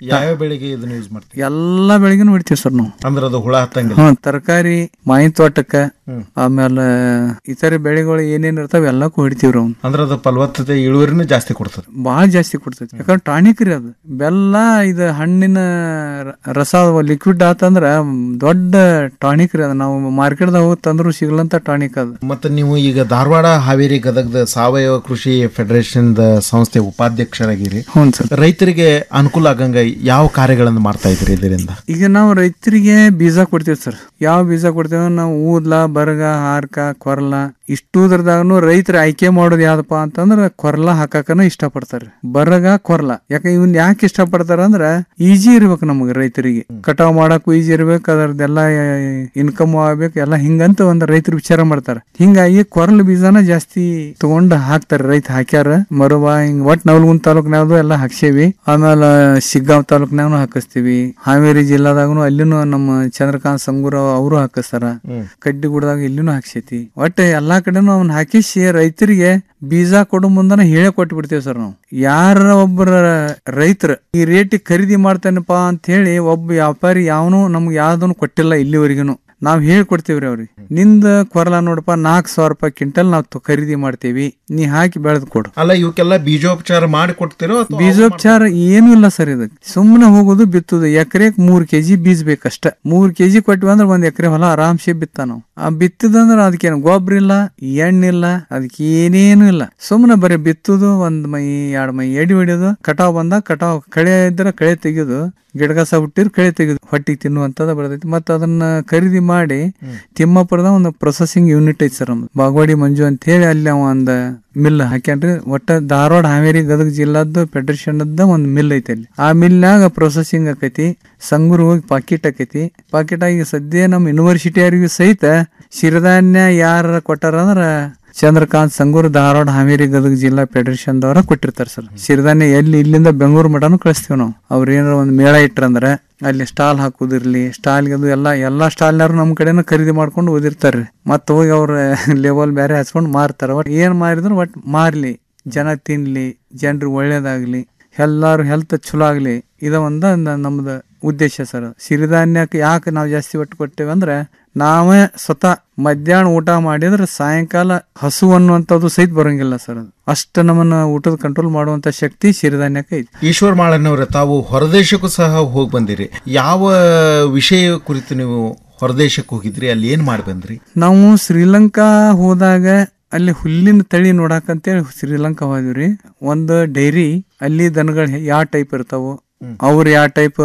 ಯಾವ ಬೆಳೆಗೆ ಇದನ್ನ ಯೂಸ್ ಮಾಡ್ತೀವಿ ಎಲ್ಲಾ ಬೆಳಿಗ್ಗೆನು ಹೊಡಿತೀವಿ ಸರ್ ನಾವು ಅಂದ್ರೆ ಅದು ಹುಳ ಹತ್ತಂಗಿಲ್ಲ ಹ್ಮ್ ತರಕಾರಿ ಮಾವಿನ ತೋಟಕ್ಕ ಆಮೇಲೆ ಇತರೆ ಬೆಳೆಗಳು ಏನೇನ್ ಇರ್ತಾವ ಎಲ್ಲಕ್ಕೂ ಹೊಡಿತೀವ್ರಿ ಅವ್ನು ಅಂದ್ರೆ ಅದು ಫಲವತ್ತತೆ ಇಳುವರಿನೂ ಜಾಸ್ತಿ ಕೊಡ್ತದೆ ಭಾಳ ಜಾಸ್ತಿ ಕೊಡ್ತೈತಿ ಯಾಕಂದ್ರೆ ಟಾನಿಕ್ ರೀ ಅದು ಬೆಲ್ಲ ಇದು ಹಣ್ಣಿನ ರ- ರಸ ಲಿಕ್ವಿಡ್ ಆತಂದ್ರ ದೊಡ್ಡ ಟಾನಿಕ್ ರೀ ಅದು ನಾವು ಮಾರ್ಕೆಟ್ದಾಗ ಹೋಗಿ ತಂದ್ರು ಸಿಗ್ಲಂತ ಟಾನಿಕ್ ಅದು ಮತ್ತೆ ನೀವು ಈಗ ಧಾರವಾಡ ಹಾವೇರಿ ಗದಗದ ಸಾವಯವ ಕೃಷಿ ಫೆಡರೇಷನ್ ಸಂಸ್ಥೆ ಉಪಾಧ್ಯಕ್ಷರಾಗಿರಿ ಹ್ಞೂ ಸರ್ ರೈತರಿಗೆ ಅನುಕೂಲ ಆಗಂಗ ಯಾವ ಕಾರ್ಯಗಳನ್ನು ಮಾಡ್ತಾ ಇದ್ರಿ ಇದರಿಂದ ಈಗ ನಾವು ರೈತರಿಗೆ ಬೀಜ ಕೊಡ್ತೀವಿ ಸರ್ ಯಾವ ಬೀಜ ಕೊಡ್ತೇವೆ ನಾವು ಊದ್ಲ ಬರಗ ಹಾರ್ಕ ಕೊರ್ಲ ಇಷ್ಟುದ್ರದಾಗನು ರೈತರು ಆಯ್ಕೆ ಮಾಡೋದು ಯಾವ್ದಪ್ಪ ಅಂತಂದ್ರ ಕೊರ್ಲ ಹಾಕಕನ ಇಷ್ಟಪಡ್ತಾರೆ ಬರಗ ಕೊರ್ಲ ಯಾಕೆ ಇವನ್ ಯಾಕೆ ಇಷ್ಟಪಡ್ತಾರ ಅಂದ್ರ ಈಜಿ ಇರ್ಬೇಕು ನಮಗೆ ರೈತರಿಗೆ ಕಟಾವ್ ಮಾಡಕ್ಕೂ ಈಜಿ ಇರ್ಬೇಕು ಅದರದ್ದೆಲ್ಲ ಇನ್ಕಮ್ ಆಗ್ಬೇಕು ಎಲ್ಲ ಹಿಂಗಂತ ಒಂದ್ ರೈತರು ವಿಚಾರ ಮಾಡ್ತಾರ ಹಿಂಗಾಗಿ ಕೊರ್ಲ ಬೀಜನ ಜಾಸ್ತಿ ತಗೊಂಡ್ ಹಾಕ್ತಾರ ರೈತ ಹಾಕ್ಯಾರ ಮರುವ ಹಿಂಗ್ ಒಟ್ ನವಲ್ಗುಂದ್ ತಾಲೂಕ್ನಾವ್ದು ಎಲ್ಲ ಹಾಕ್ಸೇವಿ ಆಮೇಲೆ ಶಿಗ್ಗಾಂವ್ ತಾಲೂಕ್ನಾಗೂ ಹಾಕಿಸ್ತೀವಿ ಹಾವೇರಿ ಜಿಲ್ಲಾದಾಗನು ಅಲ್ಲಿನೂ ನಮ್ಮ ಚಂದ್ರಕಾಂತ್ ಸಂಗೂರ ಅವರು ಹಾಕಿಸ್ತಾರ ಕಡ್ಡಿಗುಡದಾಗ ಇಲ್ಲಿನೂ ಹಾಕ್ಸೈತಿ ಒಟ್ಟು ಎಲ್ಲಾ ಕಡೆನೂ ಅವ್ನ ಹಾಕಿಸಿ ರೈತರಿಗೆ ಬೀಜ ಕೊಡೋ ಮುಂದನ ಹೇಳೇ ಕೊಟ್ಟು ಬಿಡ್ತೇವೆ ಸರ್ ನಾವು ಯಾರ ಒಬ್ಬರ ರೈತರ ಈ ರೇಟಿಗೆ ಖರೀದಿ ಮಾಡ್ತಾನಪ್ಪ ಅಂತ ಹೇಳಿ ಒಬ್ಬ ವ್ಯಾಪಾರಿ ಯಾವನು ನಮ್ಗೆ ಯಾವ್ದನ್ನು ಕೊಟ್ಟಿಲ್ಲ ಇಲ್ಲಿವರೆಗೂ ನಾವ್ ಹೇಳ್ಕೊಡ್ತೇವ್ರಿ ಅವ್ರಿಗೆ ನಿಂದ ಕೊರಲ ನೋಡಪ್ಪ ನಾಲ್ಕು ಸಾವಿರ ರೂಪಾಯಿ ಕ್ವಿಂಟಲ್ ನಾವು ತ- ಖರೀದಿ ಮಾಡ್ತೇವಿ ನೀ ಹಾಕಿ ಬೆಳೆದು ಕೊಡು ಅಲ್ಲ ಇವಕ್ಕೆಲ್ಲ ಬೀಜೋಪಚಾರ ಮಾಡಿ ಕೊಡ್ತಿರೋ ಅಥವಾ ಬೀಜೋಪಚಾರ ಏನು ಇಲ್ಲ ಸರ್ ಇದಕ್ಕೆ ಸುಮ್ಮನೆ ಹೋಗೋದು ಬಿತ್ತುದು ಎಕರೆಕ್ ಮೂರ್ ಕೆಜಿ ಬೀಜ ಬೇಕಷ್ಟ ಮೂರ್ ಕೆಜಿ ಕೊಟ್ಟಿವಿ ಅಂದ್ರೆ ಒಂದ್ ಎಕರೆ ಹೊಲ ಆರಾಮ್ಸೆ ಬಿತ್ತ ನಾವು ಆ ಬಿತ್ತಿದಂದ್ರ ಅದಕ್ಕೇನು ಗೊಬ್ಬರ ಇಲ್ಲ ಎಣ್ಣಿಲ್ಲ ಅದಕ್ಕೆ ಏನೇನು ಇಲ್ಲ ಸುಮ್ಮನೆ ಬರೀ ಬಿತ್ತುದು ಒಂದ್ ಮೈ ಎರಡ್ ಮೈ ಎಡಿ ಹೊಡಿಯೋದು ಕಟಾವ್ ಬಂದಾಗ ಕಟಾವ್ ಕಳೆ ಇದ್ರೆ ಕಳೆ ತೆಗೆಯೋದು ಗಿಡಗಸ ಹುಟ್ಟಿರ್ ಕಳೆ ತೆಗೆದು ಹೊಟ್ಟಿಗೆ ತಿನ್ನುವಂತದ ಬೆಳೆದೈತಿ ಮತ್ತೆ ಅದನ್ನ ಖರೀದಿ ಮಾಡಿ ತಿಮ್ಮಾಪುರದ ಒಂದು ಪ್ರೊಸೆಸಿಂಗ್ ಯೂನಿಟ್ ಐತಿ ಸರ್ ನಮ್ದು ಬಾಗವಾಡಿ ಮಂಜು ಅಂತ ಹೇಳಿ ಅಲ್ಲಿ ಅವ ಒಂದ್ ಮಿಲ್ ಹಾಕ್ಯಾನ್ರಿ ಒಟ್ಟ ಧಾರವಾಡ ಹಾವೇರಿ ಗದಗ ಜಿಲ್ಲಾದ್ದು ಫೆಡರೇಷನ್ದ ಒಂದ್ ಮಿಲ್ ಐತಿ ಅಲ್ಲಿ ಆ ಮಿಲ್ನಾಗ ಪ್ರೊಸೆಸಿಂಗ್ ಆಕೈತಿ ಸಂಗೂರ್ ಹೋಗಿ ಪಾಕಿಟ್ ಆಕೈತಿ ಪಾಕಿಟ್ ಆಗಿ ಸದ್ಯ ನಮ್ಮ ಯೂನಿವರ್ಸಿಟಿ ಅವ್ರಿಗೂ ಸಹಿತ ಸಿರಿಧಾನ್ಯ ಯಾರ ಕೊಟ್ಟಾರ ಅಂದ್ರ ಚಂದ್ರಕಾಂತ್ ಸಂಗೂರ್ ಧಾರವಾಡ ಹಾವೇರಿ ಗದಗ ಜಿಲ್ಲಾ ಫೆಡರೇಷನ್ ದವರ ಕೊಟ್ಟಿರ್ತಾರ ಸರ್ ಸಿರಿಧಾನ್ಯ ಎಲ್ಲಿ ಇಲ್ಲಿಂದ ಬೆಂಗಳೂರು ಮಟನು ಕಳಿಸ್ತೀವಿ ನಾವು ಅವ್ರ ಏನಾರ ಒಂದ್ ಮೇಳ ಇಟ್ರಂದ್ರ ಅಲ್ಲಿ ಸ್ಟಾಲ್ ಹಾಕುದಿರ್ಲಿ ಸ್ಟಾಲ್ ಅದು ಎಲ್ಲ ಎಲ್ಲಾ ಸ್ಟಾಲ್ನಾರು ನಮ್ ಕಡೆನ ಖರೀದಿ ಮಾಡ್ಕೊಂಡು ಓದಿರ್ತಾರ್ರಿ ಮತ್ತ ಹೋಗಿ ಅವ್ರ ಲೆವೆಲ್ ಬೇರೆ ಹಚ್ಕೊಂಡು ಮಾರ್ತಾರ ಒಟ್ ಏನ್ ಮಾರಿದ್ರು ಒಟ್ ಮಾರ್ಲಿ ಜನ ತಿನ್ಲಿ ಜನರಿಗೆ ಒಳ್ಳೇದಾಗ್ಲಿ ಎಲ್ಲಾರು ಹೆಲ್ತ್ ಚಲೋ ಆಗ್ಲಿ ಇದ ಒಂದ ನ- ನಮ್ದು ಉದ್ದೇಶ ಸರ್ ಸಿರಿಧಾನ್ಯಕ್ಕೆ ಯಾಕೆ ನಾವು ಜಾಸ್ತಿ ಒಟ್ಟು ಕೊಟ್ಟೇವೆ ಅಂದ್ರೆ ನಾವೇ ಸ್ವತಃ ಮಧ್ಯಾಹ್ನ ಊಟ ಮಾಡಿದ್ರೆ ಸಾಯಂಕಾಲ ಹಸು ಅನ್ನುವಂಥದ್ದು ಸಹಿತ ಬರಂಗಿಲ್ಲ ಸರ್ ಅದು ಅಷ್ಟು ನಮ್ಮನ್ನ ಊಟದ ಕಂಟ್ರೋಲ್ ಮಾಡುವಂತ ಶಕ್ತಿ ಸಿರಿಧಾನ್ಯಕ್ಕೆ ಐತಿ ಈಶ್ವರ್ ಮಾಳಣ್ಣವ್ರೆ ತಾವು ಹೊರದೇಶಕ್ಕೂ ಸಹ ಹೋಗಿ ಬಂದಿರಿ ಯಾವ ವಿಷಯ ಕುರಿತು ನೀವು ಹೊರದೇಶಕ್ಕೆ ಹೋಗಿದ್ರಿ ಅಲ್ಲಿ ಏನ್ ಮಾಡಿ ಬಂದ್ರಿ ನಾವು ಶ್ರೀಲಂಕಾ ಹೋದಾಗ ಅಲ್ಲಿ ಹುಲ್ಲಿನ ತಳಿ ನೋಡಾಕಂತೇಳಿ ಶ್ರೀಲಂಕಾ ಹೋದ್ವಿ ಒಂದು ಡೈರಿ ಅಲ್ಲಿ ದನಗಳು ಯಾವ ಟೈಪ್ ಇರ್ತಾವು ಅವ್ರು ಯಾವ ಟೈಪ್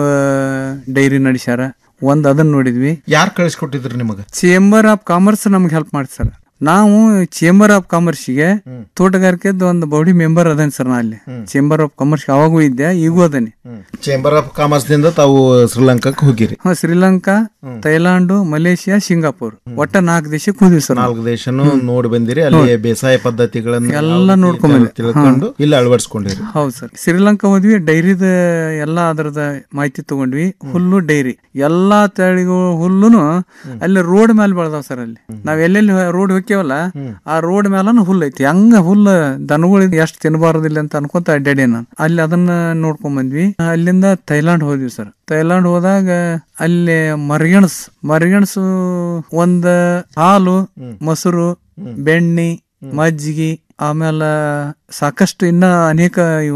ಡೈರಿ ನಡೆಸ್ಯಾರ ಒಂದ್ ಅದನ್ನ ನೋಡಿದ್ವಿ ಯಾರು ಕಳಿಸ್ಕೊಟ್ಟಿದ್ರು ನಿಮಗೆ ಚೇಂಬರ್ ಆಫ್ ಕಾಮರ್ಸ್ ನಮ್ಗೆ ಹೆಲ್ಪ್ ಮಾಡಿ ಸರ್ ನಾವು ಚೇಂಬರ್ ಆಫ್ ಕಾಮರ್ಸ್ಗೆ ತೋಟಗಾರಿಕೆದ ಒಂದು ಬಾಡಿ ಮೆಂಬರ್ ಅದೇನಿ ಸರ್ ನಾ ಅಲ್ಲಿ ಚೇಂಬರ್ ಆಫ್ ಕಾಮರ್ಸ್ ಅವಾಗೂ ಇದ್ದೆ ಈಗೂ ಅದೇನಿ ಚೇಂಬರ್ ಆಫ್ ಕಾಮರ್ಸ್ ದಿಂದ ತಾವು ಶ್ರೀಲಂಕಾಕ್ಕೆ ಹೋಗಿರಿ ಹಾ ಶ್ರೀಲಂಕಾ ಥೈಲಾಂಡ್ ಮಲೇಷಿಯಾ ಸಿಂಗಾಪುರ್ ಒಟ್ಟ ನಾಲ್ಕು ದೇಶಕ್ಕೆ ಹೋದ್ವಿ ಸರ್ ನಾವು. ನಾಲ್ಕು ದೇಶನು ನೋಡಿ ಬಂದಿರಿ ಅಲ್ಲಿ ಬೇಸಾಯ ಪದ್ಧತಿಗಳನ್ನ ಎಲ್ಲ ಯಾವ ರೀತಿ ನೋಡ್ಕೊಂಡ್ ಬಂದ್ವಿ. ತಿಳ್ಕೊಂಡು ಇಲ್ಲಿ ಅಳವಡಿಸ್ಕೊಂಡಿರಿ ಹೌದು ಸರ್ ಶ್ರೀಲಂಕಾ ಹೋದ್ವಿ ಡೈರಿದ ಎಲ್ಲಾ ಅದರದ ಮಾಹಿತಿ ತಗೊಂಡ್ವಿ ಹುಲ್ಲು ಡೈರಿ ಎಲ್ಲಾ ತಳಿಗಳು ಹುಲ್ಲುನು ಅಲ್ಲಿ ರೋಡ್ ಮೇಲೆ ಬೆಳೆದಾವ್ ಸರ್ ಅಲ್ಲಿ ನಾವ್ ಎಲ್ಲೆಲ್ಲಿ ರೋಡ್ ಹೋಗ್ಯವಲ್ಲ ಆ ರೋಡ್ ಮೇಲನು ಹುಲ್ಲು ಐತಿ ಹಂಗ ಹುಲ್ಲು ದನಗಳಿಗೆ ಎಷ್ಟು ತಿನ್ನಬಾರದಿಲ್ಲ ಅಂತ ಅನ್ಕೊಂತ ಅಡ್ಡಾಡಿ ನಾನು ಅಲ್ಲಿ ಅದನ್ನ ನೋಡ್ಕೊಂಡ್ ಬಂದ್ವಿ ಅಲ್ಲಿಂದ ಥೈಲಾಂಡ್ ಹೋದ್ವಿ ಸರ್ ಥೈಲಾಂಡ್ ಹೋದಾಗ ಅಲ್ಲಿ ಮರಿಗೆಣಸ್ ಮರಿಗೆಣಸು ಒಂದ್ ಹಾಲು ಮೊಸರು ಬೆಣ್ಣೆ ಮಜ್ಜಿಗೆ ಆಮೇಲೆ ಸಾಕಷ್ಟು ಇನ್ನ ಅನೇಕ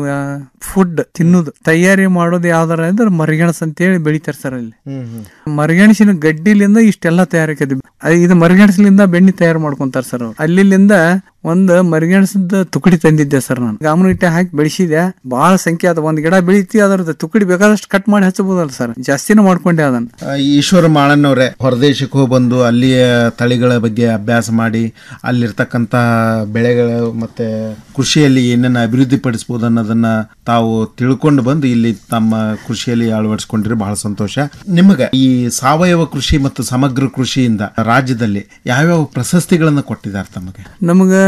ಫುಡ್ ತಿನ್ನುದು ತಯಾರಿ ಮಾಡೋದು ಯಾವ್ದಾರ ಅಂದ್ರೆ ಮರಿಗೆಣಸ್ ಅಂತ ಹೇಳಿ ಬೆಳಿತಾರ ಸರ್ ಅಲ್ಲಿ ಮರಿಗೆಣಸಿನ ಗಡ್ಡಿಲಿಂದ ಇಷ್ಟೆಲ್ಲ ತಯಾರಿಕೈತಿ ಇದು ಮರಿಗೆಣಸಲಿಂದ ಬೆಣ್ಣೆ ತಯಾರು ಮಾಡ್ಕೊಂತಾರ ಸರ್ ಅವ್ರು ಅಲ್ಲಿಂದ ಒಂದ್ ಮರಿಗೆಣಸದ ತುಕಡಿ ತಂದಿದ್ದೆ ಸರ್ ನಾನು ಗಾಮನ ಇಟ್ಟೆ ಹಾಕಿ ಬೆಳೆಸಿದೆ ಬಹಳ ಸಂಖ್ಯೆ ಅದ ಒಂದ್ ಗಿಡ ಬೆಳಿತಿ ಅದರದ ತುಕಡಿ ಬೇಕಾದಷ್ಟು ಕಟ್ ಮಾಡಿ ಹಚ್ಚಬಹುದಲ್ಲ ಸರ್ ಜಾಸ್ತಿನೂ ಮಾಡ್ಕೊಂಡೆ ಅದನ್ನ ಆ, ಈಶ್ವರ ಮಾಳಣ್ಣವ್ರೆ ಹೊರದೇಶಕ್ಕೆ ಹೋಗಿ ಬಂದು ಅಲ್ಲಿಯ ತಳಿಗಳ ಬಗ್ಗೆ ಅಭ್ಯಾಸ ಮಾಡಿ ಅಲ್ಲಿರ್ತಕ್ಕಂಥ ಬೆಳೆಗಳ ಮತ್ತೆ ಕೃಷಿಯಲ್ಲಿ ಏನೇನು ಅಭಿವೃದ್ಧಿ ಪಡಿಸ್ಬೋದು ಅನ್ನೋದನ್ನ ತಾವು ತಿಳ್ಕೊಂಡು ಬಂದು ಇಲ್ಲಿ ತಮ್ಮ ಕೃಷಿಯಲ್ಲಿ ಅಳವಡಿಸ್ಕೊಂಡಿರಿ ಬಹಳ ಸಂತೋಷ ನಿಮಗೆ ಈ ಸಾವಯವ ಕೃಷಿ ಮತ್ತು ಸಮಗ್ರ ಕೃಷಿಯಿಂದ ರಾಜ್ಯದಲ್ಲಿ ಯಾವ್ಯಾವ ಪ್ರಶಸ್ತಿಗಳನ್ನ ಕೊಟ್ಟಿದ್ದಾರೆ ತಮಗೆ ನಮಗ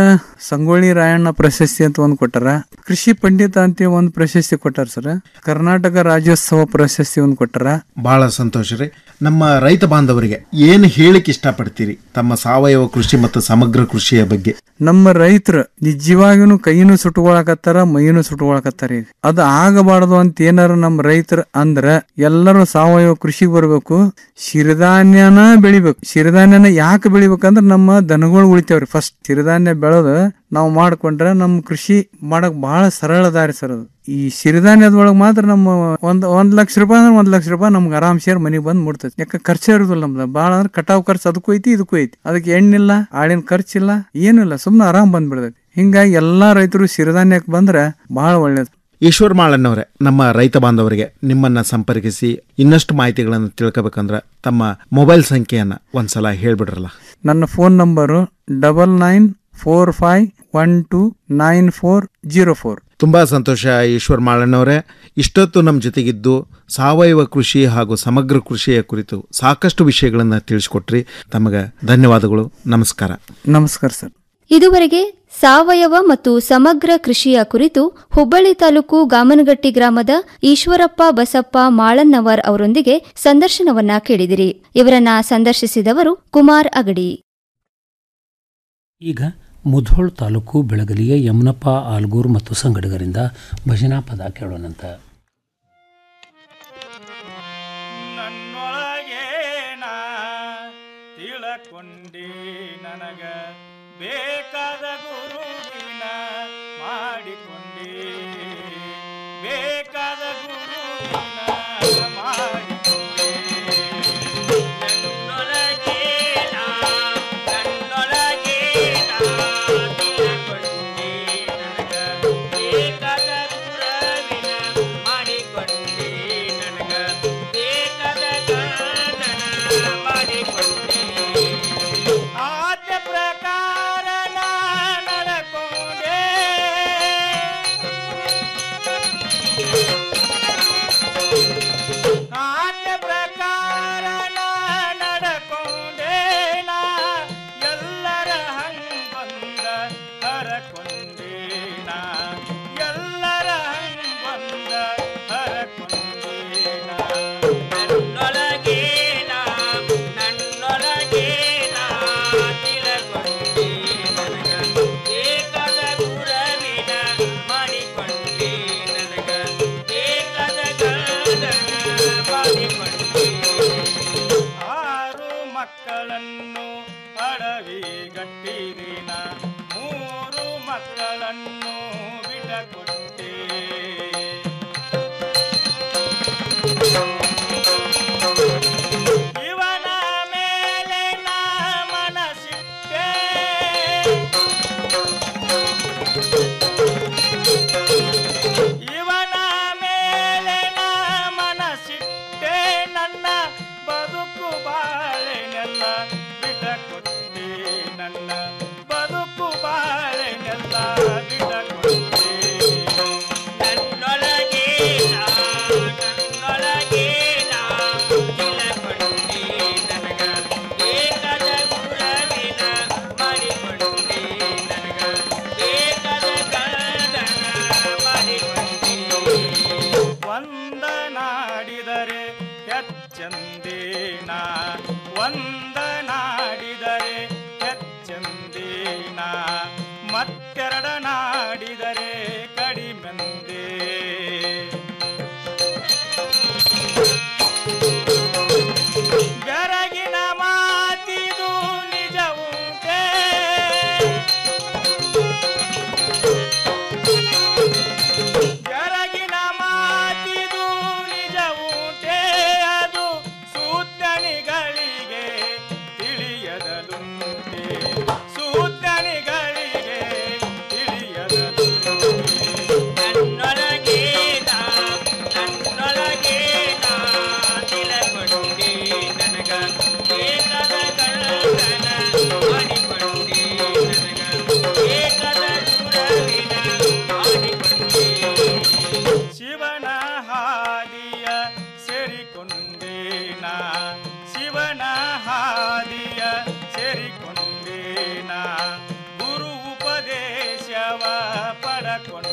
ಸಂಗೊಳ್ಳಿ ರಾಯಣ್ಣ ಪ್ರಶಸ್ತಿ ಅಂತ ಒಂದು ಕೊಟ್ಟಾರ ಕೃಷಿ ಪಂಡಿತ ಅಂತ ಒಂದು ಪ್ರಶಸ್ತಿ ಕೊಟ್ಟಾರ ಸರ್ ಕರ್ನಾಟಕ ರಾಜ್ಯೋತ್ಸವ ಪ್ರಶಸ್ತಿ ಒಂದು ಕೊಟ್ಟಾರ ಬಹಳ ಸಂತೋಷ ರೀ ನಮ್ಮ ರೈತ ಬಾಂಧವರಿಗೆ ಏನು ಹೇಳಿಕ್ ಇಷ್ಟಪಡ್ತೀರಿ ತಮ್ಮ ಸಾವಯವ ಕೃಷಿ ಮತ್ತು ಸಮಗ್ರ ಕೃಷಿಯ ಬಗ್ಗೆ ನಮ್ಮ ರೈತರು ನಿಜವಾಗಿನೂ ಕೈನು ಸುಟ್ಕೊಳಕತ್ತಾರ ಮೈನು ಸುಟ್ಕೊಳಕತ್ತಾರ ಈಗ ಅದು ಆಗಬಾರದು ಅಂತ ಏನಾರ ನಮ್ಮ ರೈತರು ಅಂದ್ರ ಎಲ್ಲರೂ ಸಾವಯವ ಕೃಷಿಗೆ ಬರ್ಬೇಕು ಸಿರಿಧಾನ್ಯನ ಬೆಳಿಬೇಕು ಸಿರಿಧಾನ್ಯನ ಯಾಕೆ ಬೆಳಿಬೇಕಂದ್ರ ನಮ್ಮ ದನಗಳು ಉಳಿತೇವ್ರಿ ಫಸ್ಟ್ ಸಿರಿಧಾನ್ಯ ಬೆಳೆದು ನಾವು ಮಾಡ್ಕೊಂಡ್ರೆ ನಮ್ಮ ಕೃಷಿ ಮಾಡಕ್ ಬಹಳ ಸರಳ ದಾರಿ ಸರ್ ಅದು ಈ ಸಿರಿಧಾನ್ಯದೊಳಗೆ ಮಾತ್ರ ನಮ್ಮ ಒಂದ್ ಒಂದ್ ಲಕ್ಷ ರೂಪಾಯಿ ಅಂದ್ರೆ ಒಂದ್ ಲಕ್ಷ ರೂಪಾಯಿ ನಮ್ಗೆ ಆರಾಮ್ ಶೇರ್ ಮನೆಗೆ ಬಂದ್ ಮುಡ್ತೈತಿ ಯಾಕೆ ಖರ್ಚೇ ಇರೋದಿಲ್ಲ ನಮ್ದು ಭಾಳ ಅಂದ್ರೆ ಕಟಾವ್ ಖರ್ಚು ಅದಕ್ಕೂ ಐತಿ ಇದಕ್ಕೂ ಐತಿ ಅದಕ್ಕೆ ಎಣ್ಣಿಲ್ಲ ಆಳಿನ ಖರ್ಚಿಲ್ಲ ಏನಿಲ್ಲ ಸುಮ್ಮನೆ ಆರಾಮ್ ಬಂದ್ಬಿಡ್ತೈತಿ ಹಿಂಗಾಗಿ ಎಲ್ಲಾ ರೈತರು ಸಿರಿಧಾನ್ಯಕ್ಕೆ ಬಂದ್ರೆ ಬಹಳ ಒಳ್ಳೇದು ಈಶ್ವರ್ ಮಾಳಣ್ಣವರೇ ನಮ್ಮ ರೈತ ಬಾಂಧವರಿಗೆ ನಿಮ್ಮನ್ನ ಸಂಪರ್ಕಿಸಿ ಇನ್ನಷ್ಟು ಮಾಹಿತಿಗಳನ್ನು ತಿಳ್ಕೊಬೇಕಂದ್ರೆ ತಮ್ಮ ಮೊಬೈಲ್ ಸಂಖ್ಯೆಯನ್ನ ಒಂದ್ಸಲ ಹೇಳ್ಬಿಡ್ರಲ್ಲ ನನ್ನ phone number double nine four five one two nine four zero four ತುಂಬಾ ಸಂತೋಷ ಈಶ್ವರ್ ಮಾಳಣ್ಣವರೇ ಇಷ್ಟೊತ್ತು ನಮ್ಮ ಜೊತೆಗಿದ್ದು ಸಾವಯವ ಕೃಷಿ ಹಾಗೂ ಸಮಗ್ರ ಕೃಷಿಯ ಕುರಿತು ಸಾಕಷ್ಟು ವಿಷಯಗಳನ್ನು ತಿಳಿಸ್ಕೊಟ್ರಿ ತಮಗೆ ಧನ್ಯವಾದಗಳು ನಮಸ್ಕಾರ ನಮಸ್ಕಾರ ಸರ್ ಇದುವರೆಗೆ ಸಾವಯವ ಮತ್ತು ಸಮಗ್ರ ಕೃಷಿಯ ಕುರಿತು ಹುಬ್ಬಳ್ಳಿ ತಾಲೂಕು ಗಾಮನಗಟ್ಟಿ ಗ್ರಾಮದ ಈಶ್ವರಪ್ಪ ಬಸಪ್ಪ ಮಾಳನ್ನವರ್ ಅವರೊಂದಿಗೆ ಸಂದರ್ಶನವನ್ನ ಕೇಳಿದಿರಿ ಇವರನ್ನ ಸಂದರ್ಶಿಸಿದವರು ಕುಮಾರ್ ಅಗಡಿ ಈಗ ಮುಧೋಳ್ ತಾಲೂಕು ಬೆಳಗಲಿಯ ಯಮನಪ್ಪ ಆಲ್ಗೂರ್ ಮತ್ತು ಸಂಗಡಿಗರಿಂದ ಭಜನಾ ಪದ ಕೇಳೋಣಂತ ತಿಳಕೊಂಡಿ ನನಗ ಬೇಕಾದ ಗುರುವಿನ ಮಾಡಿಕೊಂಡಿ ಬೇಕಾದ ಗುರುವಿನ ಮಾಡಿಕೊಂಡಿ ನನ್ನೊಳಗೆ ನಾ, ನನ್ನೊಳಗೆ ನಾ ತಿಳಕೊಂಡಿ ನನಗ ಬೇಕಾದ ಗುರುವಿನ ಮಾಡಿಕೊಂಡಿ ನನಗ ಬೇಕಾದ ಗಣನ ಮಾಡಿಕೊಂಡಿ ಆದ್ಯ ಪ್ರಕಾರ ನಾ ನಡಕೊಂಡೆ ಆದ್ಯ ಪ್ರಕಾರ ನಾ ನಡಕೊಂಡೆ ನಾ ಎಲ್ಲರ ಹಂಗ್ ಬಂದ ಹರಕೊಂಡೆ ನಾ ಎಲ್ಲರ ಹಂಗ್ ಬಂದ ಹರಕೊಂಡೆ ನಾ ನನ್ನೊಳಗೆ ನಾ ನನ್ನೊಳಗೆ ನಾ ತಿಳಕೊಂಡೆ ನನಗ ಬೇಕಾದ ಗುರವಿನ ಮಾಡಿಕೊಂಡೆ ನನಗ ಬೇಕಾದ ಗಣನ ಮಾಡಿಕೊಂಡೆ ಆರು ಮಕ್ಕಳನ್ನು ಅಡವಿಗಟ್ಟಿದಿನ ಮೂರು ಮಕ್ಕಳನ್ನು ಬಿಡಕೊಟ್ಟೆ ಇವನ ಮೇಲೆ ನಾ ಮನಸಿಟ್ಟೆ ಇವನ ಮೇಲೆ ನಾ ಮನಸಿಟ್ಟೆ ನನ್ನ ಬದುಕು ಬಾಳೆನೆಲ್ಲ ಬಿಡಕೊಟ್ಟೆ ನನ್ನ ಬದುಕು ಬಾಳೆನೆಲ್ಲ ಬಿಡಕೊಟ್ಟೆ ನನ್ನೊಳಗೆ ನಾ ನನ್ನೊಳಗೆ ನಾ ತಿಳಕೊಂಡೆ ನನಗ ಬೇಕಾದ ಗುರವಿನ ಮಾಡಿಕೊಂಡೆ ನನಗ ಬೇಕಾದ ಗಣನ ಮಾಡಿಕೊಂಡೆ ಒಂದನಾಡಿದರೆ ಹೆಚ್ಚಂದೇನ ಒಂದನಾಡಿದರೆ ಹೆಚ್ಚಂದೇನ ಮತ್ತೆರಡ ನಾಡಿದರೆ ಕಡಿಮೆಂದೇ ಬೆರಗಿನ ಮಾತಿದು ನಿಜ ಉಂಟೆ ಬೆರಗಿನ ಮಾತಿದು ನಿಜ ಉಂಟೆ ಅದು ಸೂತನಿಗಳಿಗೆ ತಿಳಿಯದಲುಂಟೆ ಸೂತನಿಗಳಿಗೆ ತಿಳಿಯದಲುಂಟೆ ಕರಕೊಂಡು